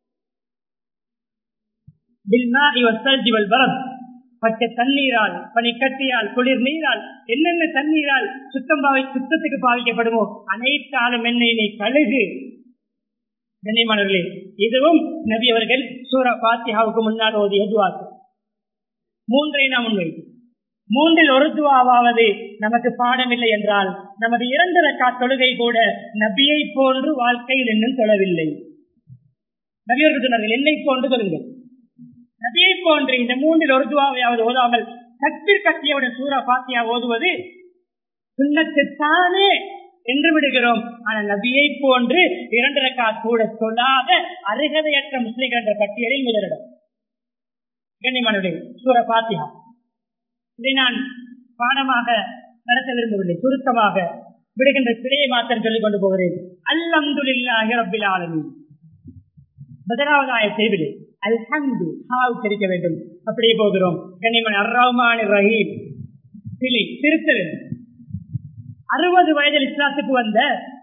பச்சை தண்ணீரால் பனி கட்டியால் குளிர் நீரால் என்னென்ன தண்ணீரால் சுத்தம் பாவி சுத்தத்துக்கு பாவிக்கப்படுமோ அனைத்தாலும் என்னை நீ கழுகு கண்ணியமானவர்களே இதுவும் நபி அவர்கள் சூரா பாத்தியாவுக்கு முன்னால் ஓதிய துவாக்கு மூன்றை நாம் முன்வைத்து மூன்றில் ஒரு துவாவாவது நமக்கு பாடமில்லை என்றால் நமது இரண்டு ரக்கா தொழுகை கூட நபியை போன்று வாழ்க்கையில் இன்னும் தொழவில்லை நபியர்கள் சொன்னார்கள் என்னை போன்று சொல்லுங்கள் நபியை போன்று இந்த மூன்றில் ஒரு துவாவையாவது ஓதாமல் சக்திர் கட்டியவுடன் சூரா பாத்தியா ஓதுவது சுண்ணத்துத்தானே என்று விடுகிறோம் ஆனால் நபியை போன்று இரண்டு ரக்கா கூட சொல்லாத அருகதையற்ற முஸ்லிம்கள் என்ற பட்டியலில் முதலிடம் கண்ணியமானவர்களே சூர பாத்தியா இதை நான் பாடமாக நடத்த விரும்பவில்லை சுருக்கமாக விடுகின்ற பிழையை மாத்திரம் சொல்லிக் கொண்டு போகிறேன் அல்லந்துல்லாஹி ரப்பில் ஆலமீன் முதலாவது ஆயத்தை அல்ஹம்து ஹாவ் தெரிவிக்க வேண்டும் அப்படியே போகிறோம் கண்ணியமன் அர்ரஹ்மான் ரஹீம் சிலி திருத்த வேண்டும் அறுபது வயதில் இஸ்லாத்துக்கு வந்த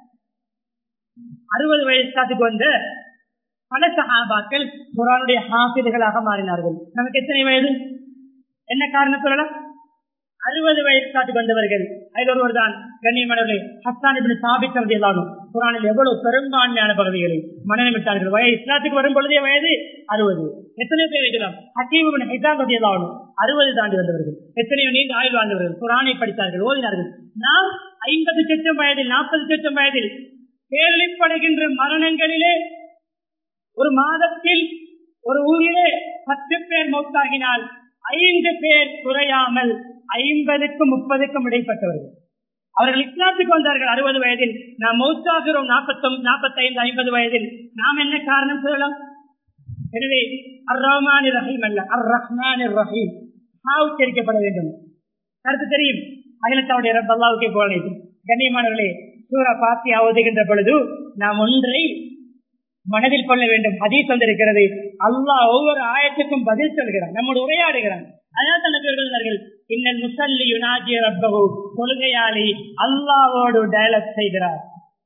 அறுபது வயது இஸ்லாத்துக்கு வந்த பல சகாபாக்கள் குரானுடைய ஹாஃபிதுகளாக மாறினார்கள் நமக்கு எத்தனை வயது என்ன காரணம் சொல்லலாம் அறுபது வயது காட்டுக்கு வந்தவர்கள் அதில் ஒருவர் தான் கண்ணியமானவர்களே ஹஸ்தான் இப்படி சாபிக்கிறது எல்லாரும் குரானில் எவ்வளவு பெரும்பான்மையான பகுதிகளை மனநம் விட்டார்கள் வயது இஸ்லாத்துக்கு வரும் பொழுதே வயது அறுபது எத்தனை பேர் இருக்கலாம் ஹக்கீம் ஹிசாம் பதி எல்லாரும் அறுபது தாண்டி வந்தவர்கள் எத்தனையோ நீண்ட ஆயுள் வாழ்ந்தவர்கள் குரானை படித்தார்கள் ஓதினார்கள் நாம் ஐம்பது லட்சம் வயதில் நாற்பது லட்சம் வயதில் கேள்விப்படுகின்ற மரணங்களிலே ஒரு மாதத்தில் ஒரு ஊரிலே பத்து பேர் மௌத்தாகினால் ஐந்து பேர் குறையாமல் ஐம்பதுக்கும் முப்பதுக்கும் இடைப்பட்டவர்கள் அவர்கள் இஸ்லாத்துக்கு வந்தார்கள் அறுபது வயதில் நாம் மௌத்தாகிறோம் நாற்பத்தொம் நாற்பத்தைந்து ஐம்பது வயதில் நாம் என்ன காரணம் சொல்லலாம் எனவே அர் ரஹ்மான் ரஹீம் அல்ல அர் ரஹ்மான் ரஹீம் உச்சரிக்கப்பட வேண்டும் கருத்து தெரியும் அகிலத்தாவுடைய ரப் அல்லாவுக்கே போல கண்ணியமானவர்களே சூரா பாத்தி ஓதுகின்ற பொழுது நாம் ஒன்றை மனதில் கொள்ள வேண்டும் ஹதீஸ் வந்திருக்கிறது அல்லாஹ் ஒவ்வொரு ஆயத்துக்கும் பதில் சொல்கிறான் நம்மோடு உரையாடுகிறான் அதனால் தனக்கு எழுதுகிறார்கள் இன்னல் முசல்லி யுனாஜி ரப்பகு தொழுகையாளி அல்லாவோடு டயலாக் செய்கிறார்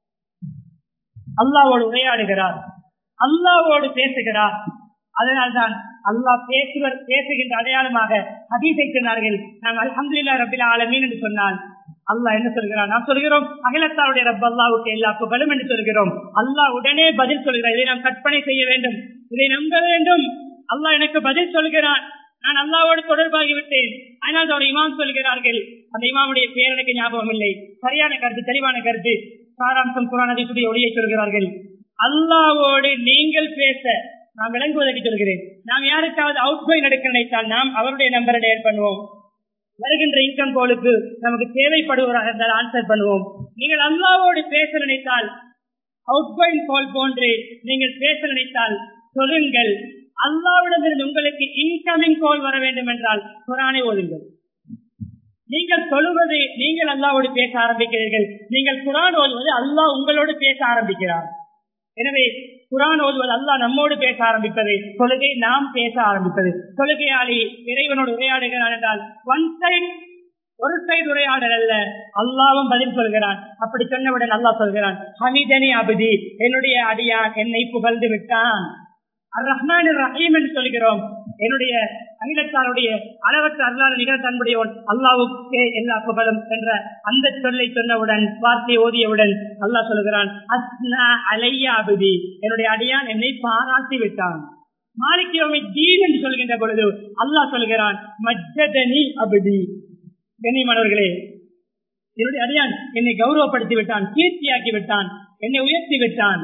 அல்லாவோடு உரையாடுகிறார் அல்லாவோடு பேசுகிறார் அதனால்தான் அல்லாஹ் பேசுவர் பேசுகின்ற அடையாளமாக ஹதீஸை சொன்னார்கள் நாம் அலமதுல்லா ரபில் ஆலமீன் என்று சொன்னால் அல்லாஹ் என்ன சொல்கிறான் நாம் சொல்கிறோம் அகிலத்தாருடைய ரப் அல்லாவுக்கு எல்லா புகழும் என்று சொல்கிறோம் அல்லாஹ் உடனே பதில் சொல்கிறார் இதை நாம் கற்பனை செய்ய வேண்டும் இதை நம்ப வேண்டும் அல்லாஹ் எனக்கு பதில் சொல்கிறான் நான் அல்லாவோடு தொடர்பாகி விட்டேன் ஆனால் அவர் இமாம் சொல்கிறார்கள் அந்த இமாமுடைய பேர் எனக்கு ஞாபகம் இல்லை சரியான கருத்து தெளிவான கருத்து சாராம்சம் புராணதிக்குரிய ஒளியை சொல்கிறார்கள் அல்லாவோடு நீங்கள் பேச நான் விளங்குவதற்கு சொல்கிறேன் நாம் யாருக்காவது அவுட் கோயின் எடுக்க நினைத்தால் நாம் அவருடைய நம்பரை டயல் பண்ணுவோம் வருகின்ற இன்கம் கோலுக்கு நமக்கு தேவைப்படுவதாக இருந்தால் ஆன்சர் பண்ணுவோம் நீங்கள் அல்லாவோடு பேச நினைத்தால் அவுட் கோயின் கால் போன்று நீங்கள் பேச நினைத்தால் சொல்லுங்கள் அல்லாவிடமிருந்து உங்களுக்கு இன்கமிங் கால் வர வேண்டும் என்றால் குரானை ஓதுங்கள் நீங்கள் சொல்லுவது நீங்கள் அல்லாவோடு பேச ஆரம்பிக்கிறீர்கள் நீங்கள் குரான் ஓதுவது அல்லாஹ் உங்களோடு பேச ஆரம்பிக்கிறார் எனவே குரான் ஓதுவது அல்லாஹ் நம்மோடு பேச ஆரம்பிப்பது தொழுகை நாம் பேச ஆரம்பிப்பது தொழுகையாளி இறைவனோடு உரையாடுகிறான் என்றால் ஒன் சைட் ஒரு சைடு உரையாடல் அல்ல அல்லாவும் பதில் சொல்கிறான் அப்படி சொன்னவுடன் அல்லாஹ் சொல்கிறான் ஹமிதனி அபதி என்னுடைய அடியான் என்னை புகழ்ந்து விட்டான் ரஹ்மான் ரஹீம் என்று சொல்கிறோம் என்னுடைய அகிலத்தாருடைய அளவற்ற அல்லாத நிகழ தன்னுடையவன் அல்லாவுக்கே எல்லா புகழும் என்ற அந்த சொல்லை சொன்னவுடன் வார்த்தை ஓதியவுடன் அல்லாஹ் சொல்கிறான் அஸ்னா அலையா அபுதி என்னுடைய அடியான் என்னை பாராட்டி விட்டான் மாலிக்கியோமை தீன் என்று சொல்கின்ற பொழுது அல்லாஹ் சொல்கிறான் மஜ்ஜதனி அபுதி கண்ணியமானவர்களே என்னுடைய அடியான் என்னை கௌரவப்படுத்தி விட்டான் கீர்த்தியாக்கி விட்டான் என்னை உயர்த்தி விட்டான்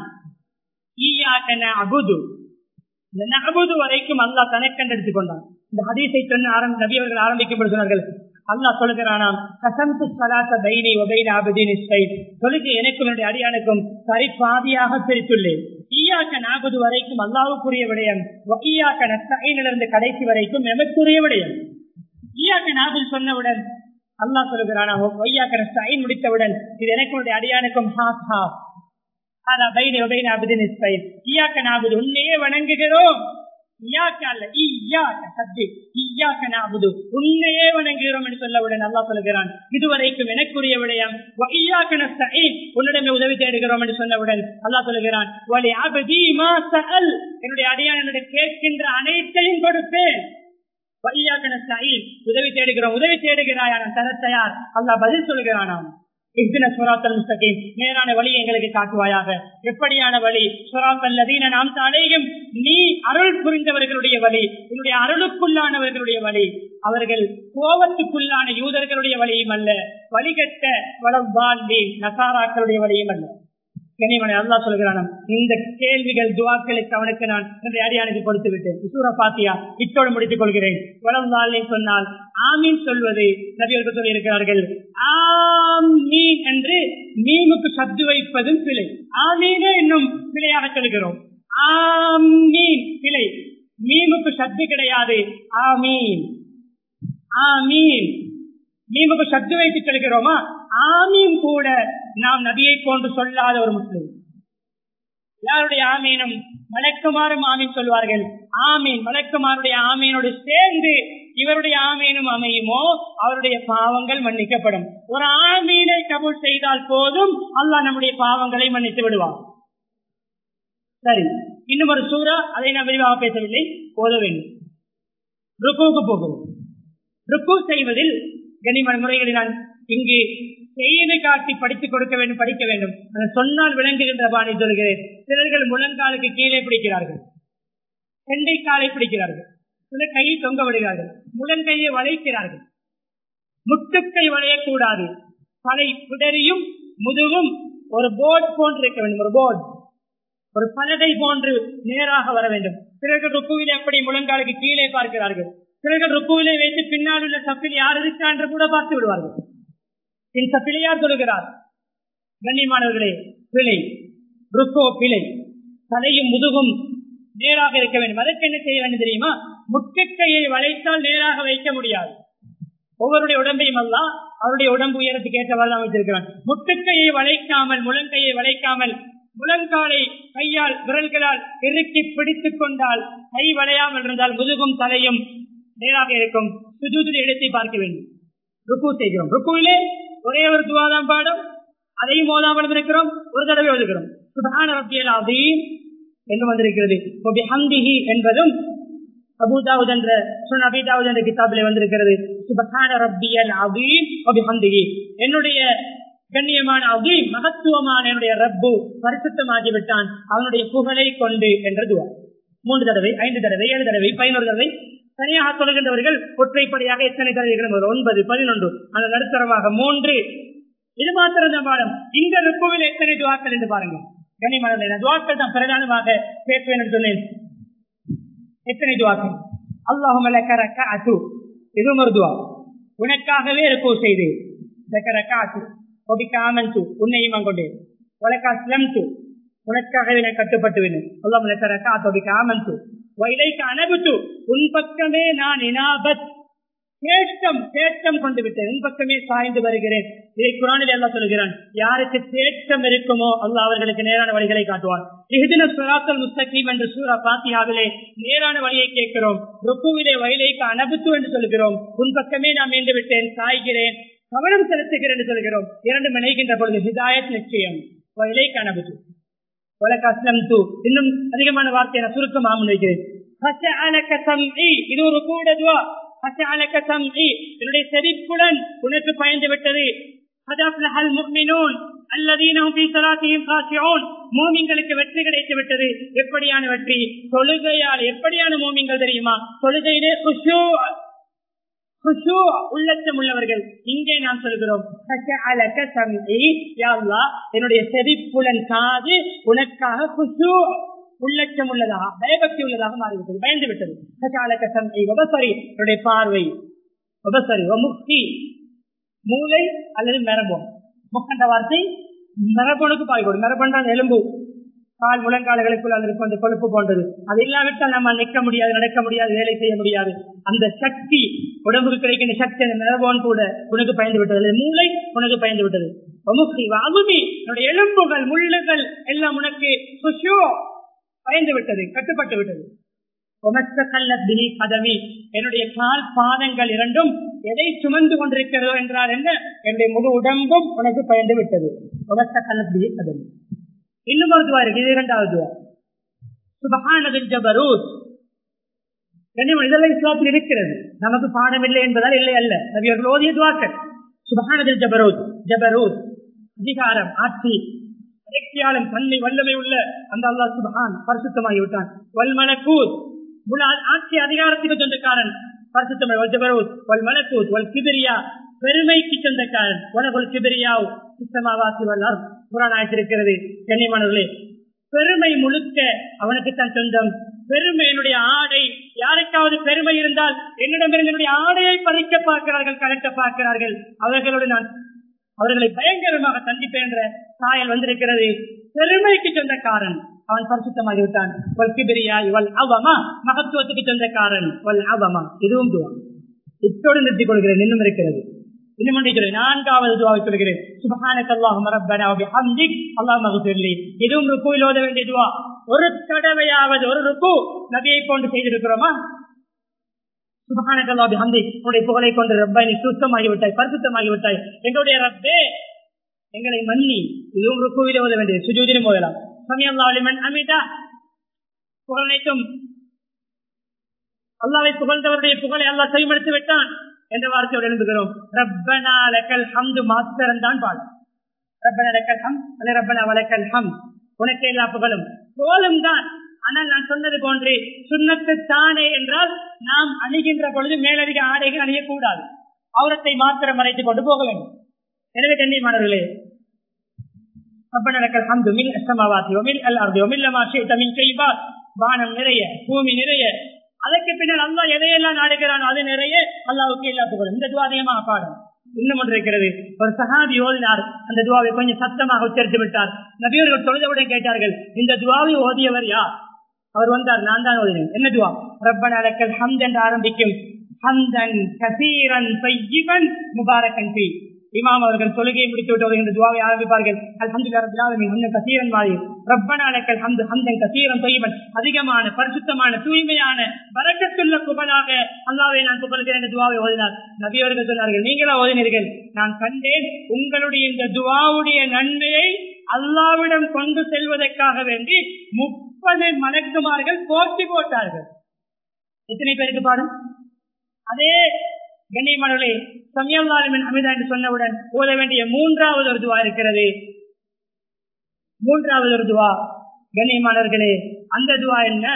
அபுது இந்த நகபுது வரைக்கும் அல்லாஹ் தனக்கண்டெடுத்துக் கொண்டான் இந்த ஹதீஸை சொன்ன ஆரம்ப நபியவர்கள் ஆரம்பிக்கும் சொன்னார்கள் அல்லாஹ் சொல்லுகிறானாம் கசந்து சலாத்த பைனி ஒபைன ஆபதீன் தொழுகை எனக்கும் என்னுடைய அடியானுக்கும் சரி பாதியாக பிரித்துள்ளேன் ஈயாக்க நாற்பது வரைக்கும் அல்லாவுக்குரிய விடயம் ஈயாக்க நஸ்தாயிலிருந்து கடைசி வரைக்கும் எமக்குரிய விடயம் ஈயாக்க நாபுல் சொன்னவுடன் அல்லாஹ் சொல்லுகிறான் ஒய்யாக்க நஸ்தாயின் முடித்தவுடன் இது எனக்கு அடியானுக்கும் ஹாஸ் ஹாஸ் உன்னையே வணங்குகிறோம் உன்னையே வணங்குகிறோம் என்று சொல்லவுடன் அல்லா சொல்லுகிறான் இதுவரைக்கும் எனக்குரிய விடயம் உன்னிடமே உதவி தேடுகிறோம் என்று சொன்னவுடன் அல்லா சொல்லுகிறான் என்னுடைய அடியானிடம் கேட்கின்ற அனைத்தையும் கொடுப்பேன் உதவி தேடுகிறோம் உதவி தேடுகிறாயான தர தயார் அல்லா பதில் சொல்கிறானாம் நேரான வழி எங்களுக்கு காட்டுவாயாக எப்படியான வழி சுராத்தல்லதீன நாம் அடையும் நீ அருள் புரிந்தவர்களுடைய வழி உன்னுடைய அருளுக்குள்ளானவர்களுடைய வழி அவர்கள் கோபத்துக்குள்ளான யூதர்களுடைய வழியும் அல்ல வழிகட்ட வளம் வாழ்ந்தி நசாராக்களுடைய வழியும் அல்ல கனிமனை அல்லா சொல்கிறான் இந்த கேள்விகள் துவாக்களுக்கு அவனுக்கு நான் அடியானுக்கு கொடுத்து விட்டேன் சூர பாத்தியா இத்தோடு முடித்துக் கொள்கிறேன் வளர்ந்தாலே சொன்னால் ஆமீன் சொல்வது நபியர்கள் சொல்லி இருக்கிறார்கள் ஆமீன் என்று மீமுக்கு சத்து வைப்பதும் பிழை ஆமீனே இன்னும் பிழையாக சொல்கிறோம் ஆமீன் பிழை மீமுக்கு சத்து கிடையாது ஆமீன் ஆமீன் மீமுக்கு சத்து வைத்து சொல்கிறோமா ஆமீன் கூட நாம் நபியை போன்று சொல்லாத ஒரு முஸ்லிம் யாருடைய ஆமீனும் மலக்குமாரும் ஆமீன் சொல்வார்கள் ஆமீன் மலக்குமாருடைய ஆமீனோடு சேர்ந்து இவருடைய ஆமீனும் அமையுமோ அவருடைய பாவங்கள் மன்னிக்கப்படும் ஒரு ஆமீனை கபூல் செய்தால் போதும் அல்லாஹ் நம்முடைய பாவங்களை மன்னித்து விடுவார் சரி இன்னும் ஒரு சூறா அதை நான் விரிவாக பேசவில்லை போத வேண்டும் ருக்குவுக்கு போகிறோம் ருக்கு செய்வதில் கனிமன் முறைகளில் நான் இங்கு செய்து காட்டி படித்துக் கொடுக்க வேண்டும் படிக்க வேண்டும் அதை சொன்னால் விளங்குகின்ற பாணி சொல்கிறேன் சிலர்கள் முழங்காலுக்கு கீழே பிடிக்கிறார்கள் செண்டை காலை பிடிக்கிறார்கள் சிலர் கையை தொங்க விடுகிறார்கள் முழங்கையை வளைக்கிறார்கள் முட்டுக்கை வளையக்கூடாது தலை பிடரியும் முதுகும் ஒரு போர்டு போன்று இருக்க வேண்டும் ஒரு போர்டு ஒரு பலகை போன்று நேராக வர வேண்டும் சிலர்கள் ருக்குவிலே அப்படி முழங்காலுக்கு கீழே பார்க்கிறார்கள் சிலர்கள் ருக்குவிலே வைத்து பின்னால் உள்ள சப்பில் யார் இருக்கா என்று கூட பார்த்து விடுவார்கள் இந்த பிழையார் சொல்லுகிறார் கண்ணியமானவர்களே பிழை ருக்கோ பிழை தலையும் முதுகும் நேராக இருக்க வேண்டும் அதற்கு என்ன செய்ய வேண்டும் தெரியுமா முட்டுக்கையை வளைத்தால் நேராக வைக்க முடியாது ஒவ்வொருடைய உடம்பையும் அல்ல அவருடைய உடம்பு உயரத்துக்கு ஏற்றவாறு அமைத்திருக்கிறான் முட்டுக்கையை வளைக்காமல் முழங்கையை வளைக்காமல் முழங்காலை கையால் விரல்களால் இறுக்கி பிடித்துக் கொண்டால் கை வளையாமல் இருந்தால் முதுகும் தலையும் நேராக இருக்கும் சுஜூதில் இடத்தை பார்க்க வேண்டும் ருக்கு செய்கிறோம் ருக்குவிலே ஒரே ஒரு துவாதான் பாடம் அதையும் மோதாமல் இருக்கிறோம் ஒரு தடவை எழுதுகிறோம் சுதான ரத்தியல் அதீம் என்று வந்திருக்கிறது ஹந்திஹி என்பதும் அபுதாவுத் என்ற சுன் அபிதாவுத் என்ற கிதாபிலே வந்திருக்கிறது சுபகான ரப்பியல் அதீம் ஹந்திஹி என்னுடைய கண்ணியமான அதீம் மகத்துவமான என்னுடைய ரப்பு பரிசுத்தமாகி விட்டான் அவனுடைய புகழை கொண்டு என்ற துவா மூன்று தடவை ஐந்து தடவை ஏழு தடவை பதினோரு தடவை தனியாக சொல்கின்றவர்கள் ஒற்றைப்படையாக எத்தனை தடவைகள் ஒன்பது பதினொன்று அந்த நடுத்தரமாக மூன்று இது மாத்திரம் தான் பாடம் இந்த ருக்குவில் எத்தனை துவாக்கள் என்று பாருங்க கனிமன துவாக்கள் தான் பிரதானமாக பேசுவேன் என்று சொன்னேன் எத்தனை துவாக்கள் அல்லாஹும் அசு இதுவும் ஒரு துவா உனக்காகவே ருக்கு செய்து உன்னையும் கொண்டு உனக்கு அஸ்லம் உனக்காகவே நான் கட்டுப்பட்டு வினேன் அல்லாஹ் ஆமந்து வைலைக்கு அனபுத்து உன் பக்கமே நான் இனாபத் தேட்டம் தேட்டம் கொண்டு விட்டேன் உன் பக்கமே சாய்ந்து வருகிறேன் இதை குரானில் எல்லாம் சொல்கிறான் யாருக்கு தேட்டம் இருக்குமோ அல்ல அவர்களுக்கு நேரான வழிகளை காட்டுவான் இஹ்தின சுராத்தல் முஸ்தகீம் என்று சூரா பாத்தியாவிலே நேரான வழியை கேட்கிறோம் ருக்குவிலே வயலைக்கு அனபுத்து என்று சொல்கிறோம் உன் பக்கமே நான் மீண்டு விட்டேன் சாய்கிறேன் கவனம் செலுத்துகிறேன் என்று சொல்கிறோம் இரண்டு இணைகின்ற பொழுது ஹிதாயத் நிச்சயம் வயலைக்கு அனபுத்து இன்னும் அதிகமான வார்த்தையை நான் சுருக்கமாக முன்வைக்கிறேன் இது ஒரு கூட துவா என்னுடைய செறிப்புடன் உனக்கு பயந்து விட்டது மூமிங்களுக்கு வெற்றி கிடைத்து விட்டது எப்படியான வெற்றி தொழுகையால் எப்படியான மூமிங்கள் தெரியுமா தொழுகையிலே உள்ளச்சம் உள்ளவர்கள் இங்கே நாம் சொல்கிறோம் என்னுடைய செறிப்புலன் காது உனக்காக குசு உள்ளச்சம் உள்ளதாக பயபக்தி உள்ளதாக மாறிவிட்டது பயந்து விட்டது விபசரி என்னுடைய பார்வை விபசரி முக்தி மூளை அல்லது மெரபோன் முக்கண்ட வார்த்தை மெரபோனுக்கு பாய்கோடு மெரபன் தான் எலும்பு கால் முழங்கால்களுக்குள் அது இருக்கும் அந்த கொழுப்பு போன்றது அது இல்லாவிட்டால் நம்ம நிற்க முடியாது நடக்க முடியாது வேலை செய்ய முடியாது அந்த சக்தி உடம்புக்கு கிடைக்கின்ற சக்தி அந்த நிலவோன் கூட உனக்கு பயந்து விட்டது மூளை உனக்கு பயந்து விட்டது அமுமி என்னுடைய எலும்புகள் முள்ளுகள் எல்லாம் உனக்கு சுஷோ பயந்து விட்டது கட்டுப்பட்டு விட்டது கதவி என்னுடைய கால் பாதங்கள் இரண்டும் எதை சுமந்து கொண்டிருக்கிறதோ என்றால் என்ன என்னுடைய முழு உடம்பும் உனக்கு பயந்து விட்டது கதவி இன்னும் ஒரு துவா இருக்கு இது இரண்டாவது துவா சுபகானதின் ஜபரூத் இதெல்லாம் இஸ்லாத்தில் இருக்கிறது நமக்கு பாடம் இல்லை என்பதால் இல்லை அல்ல நபியர்கள் ஓதிய துவாக்கள் சுபகானதில் ஜபரூத் ஜபரூத் அதிகாரம் ஆட்சி இலக்கியாளன் தன்மை வல்லமை உள்ள அந்த அல்லா சுபஹான் பரிசுத்தமாகி விட்டான் வல்மலக்கூத் ஆட்சி அதிகாரத்துக்கு சொந்தக்காரன் பரிசுத்தமை வல்ஜபரூத் வல் மலக்கூத் வல் கிபிரியா பெருமைக்கு சொந்தக்காரன் உலகுல் கிபிரியாவ் சித்தமாவாசி வல்லார் புராணம் ஆய்ச்சிருக்கிறது கண்ணியமானவர்களே பெருமை முழுக்க அவனுக்குத்தான் சொந்தம் பெருமை என்னுடைய ஆடை யாருக்காவது பெருமை இருந்தால் என்னிடமிருந்து என்னுடைய ஆடையை பறிக்க பார்க்கிறார்கள் கலக்க பார்க்கிறார்கள் அவர்களோடு நான் அவர்களை பயங்கரமாக சந்திப்பேன் என்ற சாயல் வந்திருக்கிறது பெருமைக்கு சொந்தக்காரன் அவன் பரிசுத்தமாகி விட்டான் இவள் அவமா மகத்துவத்துக்கு சொந்தக்காரன் அவமா இதுவும் துவா இத்தோடு நிறுத்திக் கொள்கிறேன் இன்னும் இருக்கிறது இன்னும் ஒன்றை நான்காவது துவாவை சொல்கிறேன் சுபஹானக் அல்லாஹும் ரப்பனா வபிஹம்திக் அல்லாஹ் மகஃபிர்லி இதுவும் ருக்குவில் ஓத வேண்டிய துவா ஒரு தடவையாவது ஒரு ருக்கு நபியை போன்று செய்திருக்கிறோமா சுபஹானக் அல்லாஹ் பிஹம்தி உன்னுடைய புகழை கொண்டு ரப்பை நீ சுத்தமாகி விட்டாய் பரிசுத்தமாகி விட்டாய் எங்களுடைய ரப்பே எங்களை மன்னி இதுவும் ருக்குவில் ஓத வேண்டியது சுஜூதிலும் ஓதலாம் சமி அல்லாஹ் அமிதா புகழ் அனைத்தும் அல்லாவை புகழ்ந்தவருடைய புகழை அல்லாஹ் கைமடுத்து விட்டான் என்ற வார்த்தையோடு எழுதுகிறோம் ரப்பனா லக்கல் ஹம்து மாத்திரம் தான் பால் ரப்பனா லக்கல் ஹம் அல்ல ரப்பனா வலக்கல் ஹம் உனக்கு எல்லா புகழும் புகழும் தான் ஆனால் நான் சொன்னது போன்று சுண்ணத்து தானே என்றால் நாம் அணிகின்ற பொழுது மேலதிக ஆடைகள் அணியக்கூடாது அவுரத்தை மாத்திரம் மறைத்துக் கொண்டு போக வேண்டும் எனவே கண்ணியமானவர்களே ரப்பனா லக்கல் ஹம்து மின் அஸ்ஸமாவாத்தி வமில் அல் அர்தி வமில் லமா ஷி'த மின் கைபாத் வானம் நிறைய பூமி நிறைய அதற்கு பின்னர் அல்லா எதையெல்லாம் நாடுகிறான் அது நிறைய அல்லாவுக்கு எல்லா புகழும் இந்த துவாதியமாக பாடும் இன்னும் ஒன்று இருக்கிறது ஒரு சஹாபி ஓதினார் அந்த துவாவை கொஞ்சம் சத்தமாக உச்சரித்து விட்டார் நபியர்கள் தொழுதவுடன் கேட்டார்கள் இந்த துவாவை ஓதியவர் யார் அவர் வந்தார் நான் தான் ஓதினேன் என்ன துவா ரப்பன் அலக்கல் ஹம்த் என்று ஆரம்பிக்கும் ஹம்தன் கசீரன் பையிபன் முபாரக்கன் பி இமாம் அவர்கள் தொழுகையை முடித்து விட்டு வருகின்ற துவாவை ஆரம்பிப்பார்கள் அல்ஹம்துலில்லாஹி கசீரன் மாறி ரப்பனா லக்கல் ஹம்து ஹம்தன் கசீரன் தொய்வன் அதிகமான பரிசுத்தமான தூய்மையான வரக்கத்துள்ள புகழாக அல்லாவை நான் புகழ்கிறேன் என்ற துவாவை ஓதினார் நபி அவர்கள் சொன்னார்கள் நீங்களா ஓதினீர்கள் நான் கண்டேன் உங்களுடைய இந்த துவாவுடைய நன்மையை அல்லாவிடம் கொண்டு செல்வதற்காக வேண்டி முப்பது மலக்குமார்கள் போட்டி போட்டார்கள் எத்தனை பேருக்கு பாடும் அதே கண்ணியமானவர்களே சமயல்லாலுமின் அமிதா என்று சொன்னவுடன் ஓத வேண்டிய மூன்றாவது ஒரு துவா இருக்கிறது மூன்றாவது ஒரு துவா கண்ணியமானவர்களே அந்த துவா என்ன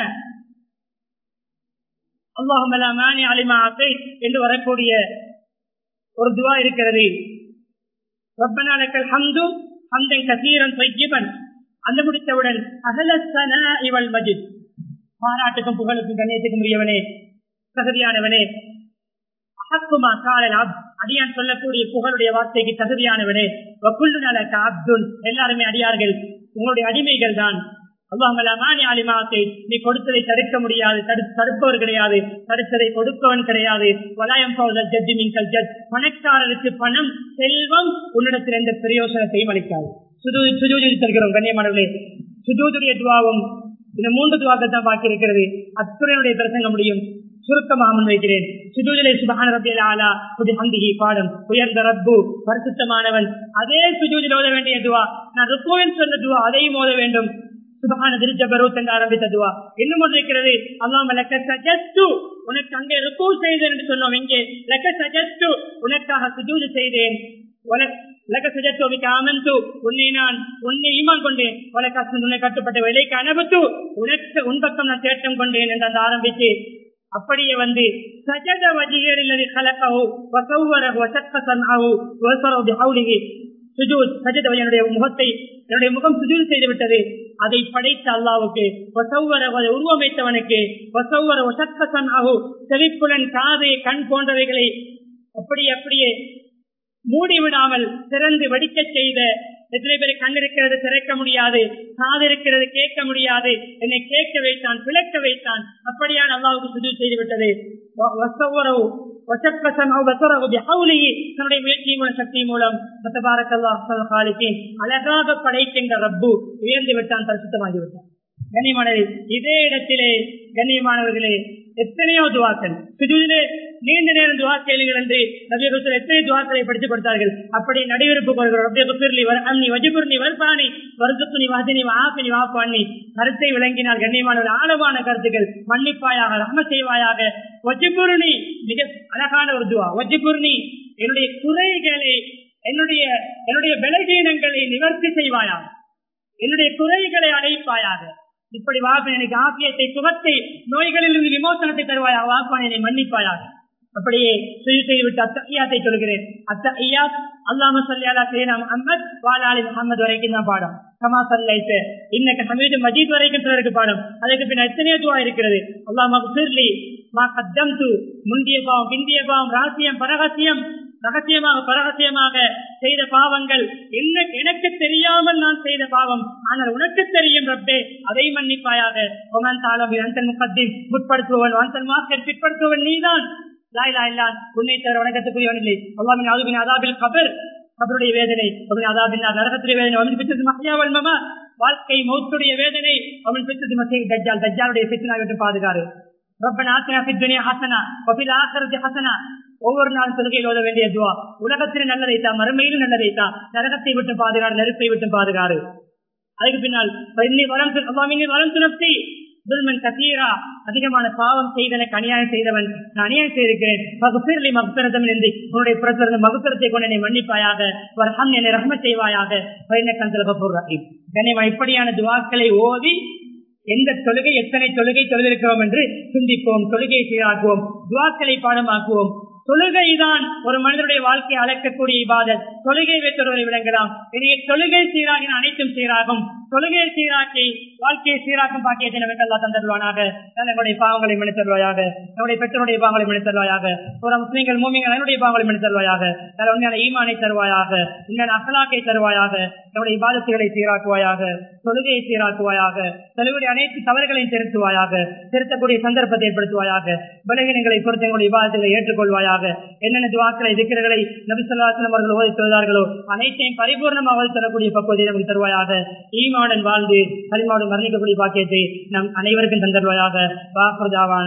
அல்லாஹமலாமானி அலிமா ஆசை என்று வரக்கூடிய ஒரு துவா இருக்கிறது ரப்பனாலக்கல் ஹம்து ஹம்தன் கசீரன் பைஜிபன் அந்த முடித்தவுடன் அகலசன இவள் மஜித் பாராட்டுக்கும் புகழுக்கும் கண்ணியத்துக்கும் உரியவனே தகுதியானவனே அஹக்குமா காலல் அப் அடியான் சொல்லக்கூடிய புகழுடைய வார்த்தைக்கு தகுதியானவனே வக்குள்ளு நலக்க அப்துல் எல்லாருமே அடியார்கள் உங்களுடைய அடிமைகள் தான் அல்லாஹ் ஆலிமாத்தை நீ கொடுத்ததை தடுக்க முடியாது தடுப்பவர் கிடையாது தடுத்ததை கொடுப்பவன் கிடையாது வலாயம் பவுதல் ஜட்ஜி மின்கல் ஜட் பணக்காரருக்கு பணம் செல்வம் உன்னிடத்தில் எந்த பிரயோசனத்தையும் அளிக்காது சுது சுஜூதில் தருகிறோம் கண்ணியமானவர்களே சுஜூதுடைய துவாவும் இந்த மூன்று துவாக்கள் தான் பாக்கி இருக்கிறது அத்துறையுடைய பிரசங்க முடியும் சுருக்கமாக முன்வைக்கிறேன் சுஜூதிலே சுபஹான ரபியல் ஆலா புதி ஹந்திகி பாடம் உயர்ந்த ரப்பு பரிசுத்தமானவன் அதே சுஜூதில் ஓத வேண்டிய துவா நான் ருப்போவில் சொன்ன துவா அதையும் ஓத வேண்டும் சுபஹான திருஜபரூத் என்று ஆரம்பித்த துவா இன்னும் ஒன்று இருக்கிறது அல்லாம லக்க சஜஸ்து உனக்கு அங்கே ருப்பூ செய்தேன் என்று சொன்னோம் இங்கே லக்க சஜஸ்து உனக்காக சுஜூது செய்தேன் உனக்கு சஜத்தோவிக்கு ஆமந்து உன்னை நான் உன்னை ஈமான் கொண்டேன் உனக்கு உன்னை கட்டுப்பட்ட விலைக்கு அனுபத்து உனக்கு உன் பக்கம் நான் தேட்டம் கொண்டேன் என்று அந்த ஆரம்பித்து அப்படியே வந்து சஜத வஜிகளில் கலக்கவோ வசௌவரகு வசக்கசனாவோ வசரவு ஹவுலிகி சுஜூத் சஜத என்னுடைய முகத்தை என்னுடைய முகம் சுஜூத் செய்து விட்டது அதை படைத்த அல்லாவுக்கு வசௌவர உருவமைத்தவனுக்கு வசௌவர வசக்கசனாகோ செவிப்புலன் காது கண் போன்றவைகளை அப்படி அப்படியே மூடிவிடாமல் திறந்து வடிக்க செய்த எத்தனை பேர் கண் இருக்கிறது திறக்க முடியாது காது இருக்கிறது கேட்க முடியாது என்னை கேட்க வைத்தான் பிளக்க வைத்தான் அப்படியான அல்லாவுக்கு சுஜு செய்து விட்டது தன்னுடைய முயற்சி மூலம் சக்தி மூலம் அழகாக படைக்கின்ற ரப்பு உயர்ந்து விட்டான் பரிசுத்தமாகி விட்டான் கண்ணியமானது இதே இடத்திலே கண்ணியமானவர்களே எத்தனையோ துவாக்கள் சுஜூதிலே நீண்ட நேரம் துவா கேளுங்கள் என்று நபியகுசல் எத்தனை துவாக்களை படித்துக் கொடுத்தார்கள் அப்படி நடிவிருப்பு கொள்கிறோம் வஜிபுர்னி வர்பானி வருத்தத்துணி வசனி வாசினி வாப்பானி கருத்தை விளங்கினால் கண்ணியமானவர் ஆழமான கருத்துக்கள் மன்னிப்பாயாக ரம செய்வாயாக வஜிபுர்ணி மிக அழகான ஒரு துவா வஜிபுர்ணி என்னுடைய குறைகளை என்னுடைய என்னுடைய பலகீனங்களை நிவர்த்தி செய்வாயாக என்னுடைய குறைகளை அடைப்பாயாக இப்படி வாப்பன் எனக்கு ஆசியத்தை சுகத்தை நோய்களில் இருந்து விமோசனத்தை தருவாயாக வாப்பான் என்னை மன்னிப்பாயாக அப்படியே சுய செய்துவிட்டு அத்தையாத்தை சொல்கிறேன் அத்தையா அல்லாம சல்லியாலா சேனாம் அஹமத் வாலாலி முகமது வரைக்கும் தான் பாடம் கமா சல்லைத்து இன்னைக்கு ஹமீது மஜீத் வரைக்கும் சிலருக்கு பாடம் அதுக்கு பின் எத்தனையோ துவா இருக்கிறது அல்லாம சிர்லி மா கத்தம் து முந்திய பாவம் பிந்திய பாவம் ராசியம் பரகசியம் ரகசியமாக பரகசியமாக செய்த பாவங்கள் என்ன எனக்கு தெரியாமல் நான் செய்த பாவம் ஆனால் உனக்கு தெரியும் ரப்பே அதை மன்னிப்பாயாக ஒமன் தாளம் அந்தன் முகத்தின் முற்படுத்துவன் அந்தன் மாஸ்கர் பிற்படுத்துவன் நீதான் லாயிலா இல்லான் உன்னை தவிர வணக்கத்துக்குரியவன் இல்லை அல்லாமின் அதுபின் அதாபில் கபர் கபருடைய வேதனை அவன் அதாபின் நரகத்துடைய வேதனை அவன் பித்தது மகியாவல் மமா வாழ்க்கை மௌத்துடைய வேதனை அவன் பித்தது மசை தஜ்ஜால் தஜ்ஜாலுடைய பித்தனா விட்டு பாதுகாரு ரப்பன் ஆசனா பித்துனியா ஹசனா வபில் ஆசரத்து ஹசனா ஒவ்வொரு நாள் தொழுகையில் ஓத வேண்டிய துவா உலகத்தில் நல்லதைத்தா மறுமையிலும் நல்லதைத்தா நரகத்தை விட்டு பாதுகாரு நெருப்பை விட்டு பாதுகாரு அதுக்கு பின்னால் வரம் வரம் துணப்தி துல்மன் கசீரா அதிகமான பாவம் செய்தன அநியாயம் செய்தவன் நான் அநியாயம் செய்திருக்கிறேன் மகுப்பிரலி மகுப்பிரதம் என்று உன்னுடைய புறத்திலிருந்து மகுப்பிரத்தை கொண்டு என்னை மன்னிப்பாயாக வரஹம் என்னை ரஹம செய்வாயாக கனிமா இப்படியான துவாக்களை ஓதி எந்த தொழுகை எத்தனை தொழுகை தொழுதிருக்கிறோம் என்று சிந்திப்போம் தொழுகையை சீராக்குவோம் துவாக்களை பாடமாக்குவோம் தொழுகைதான் ஒரு மனிதனுடைய வாழ்க்கையை அழைக்கக்கூடிய இபாதத் தொழுகை வைத்தொருவரை விளங்கலாம் இதைய தொழுகை சீராகின அனைத்தும் சீராகும் தொழுகையை சீராக்கி வாழ்க்கையை சீராக்கும் பாக்கியத்தை நமக்கு எல்லாம் தந்தருவானாக நம்முடைய பாவங்களை மனு தருவாயாக நம்முடைய பெற்றோருடைய பாவங்களை மனு தருவாயாக ஒரு முஸ்லீம்கள் மூமிகள் என்னுடைய பாவங்களை மனு தருவாயாக நல்ல உண்மையான ஈமானை தருவாயாக உண்மையான அசலாக்கை தருவாயாக நம்முடைய இபாதத்துகளை சீராக்குவாயாக தொழுகையை சீராக்குவாயாக தொழுகையுடைய அனைத்து தவறுகளையும் திருத்துவாயாக திருத்தக்கூடிய சந்தர்ப்பத்தை ஏற்படுத்துவாயாக பலகீனங்களை பொறுத்த எங்களுடைய இபாதத்துகளை ஏற்றுக்கொள்வாயாக என்னென்ன துவாக்களை திக்கிறகளை நபிசல்லாசலம் அவர்கள் ஓதி சொல்வார்களோ அனைத்தையும் பரிபூர்ணமாக தரக்கூடிய பக்குவத்தை நமக்கு தருவாயாக ஈமாவுடன் வாழ்ந்து களிமாவுடன் மரணிக்கக்கூடிய பாக்கியத்தை நம் அனைவருக்கும் தந்தருவாயாக வாக்குதாவான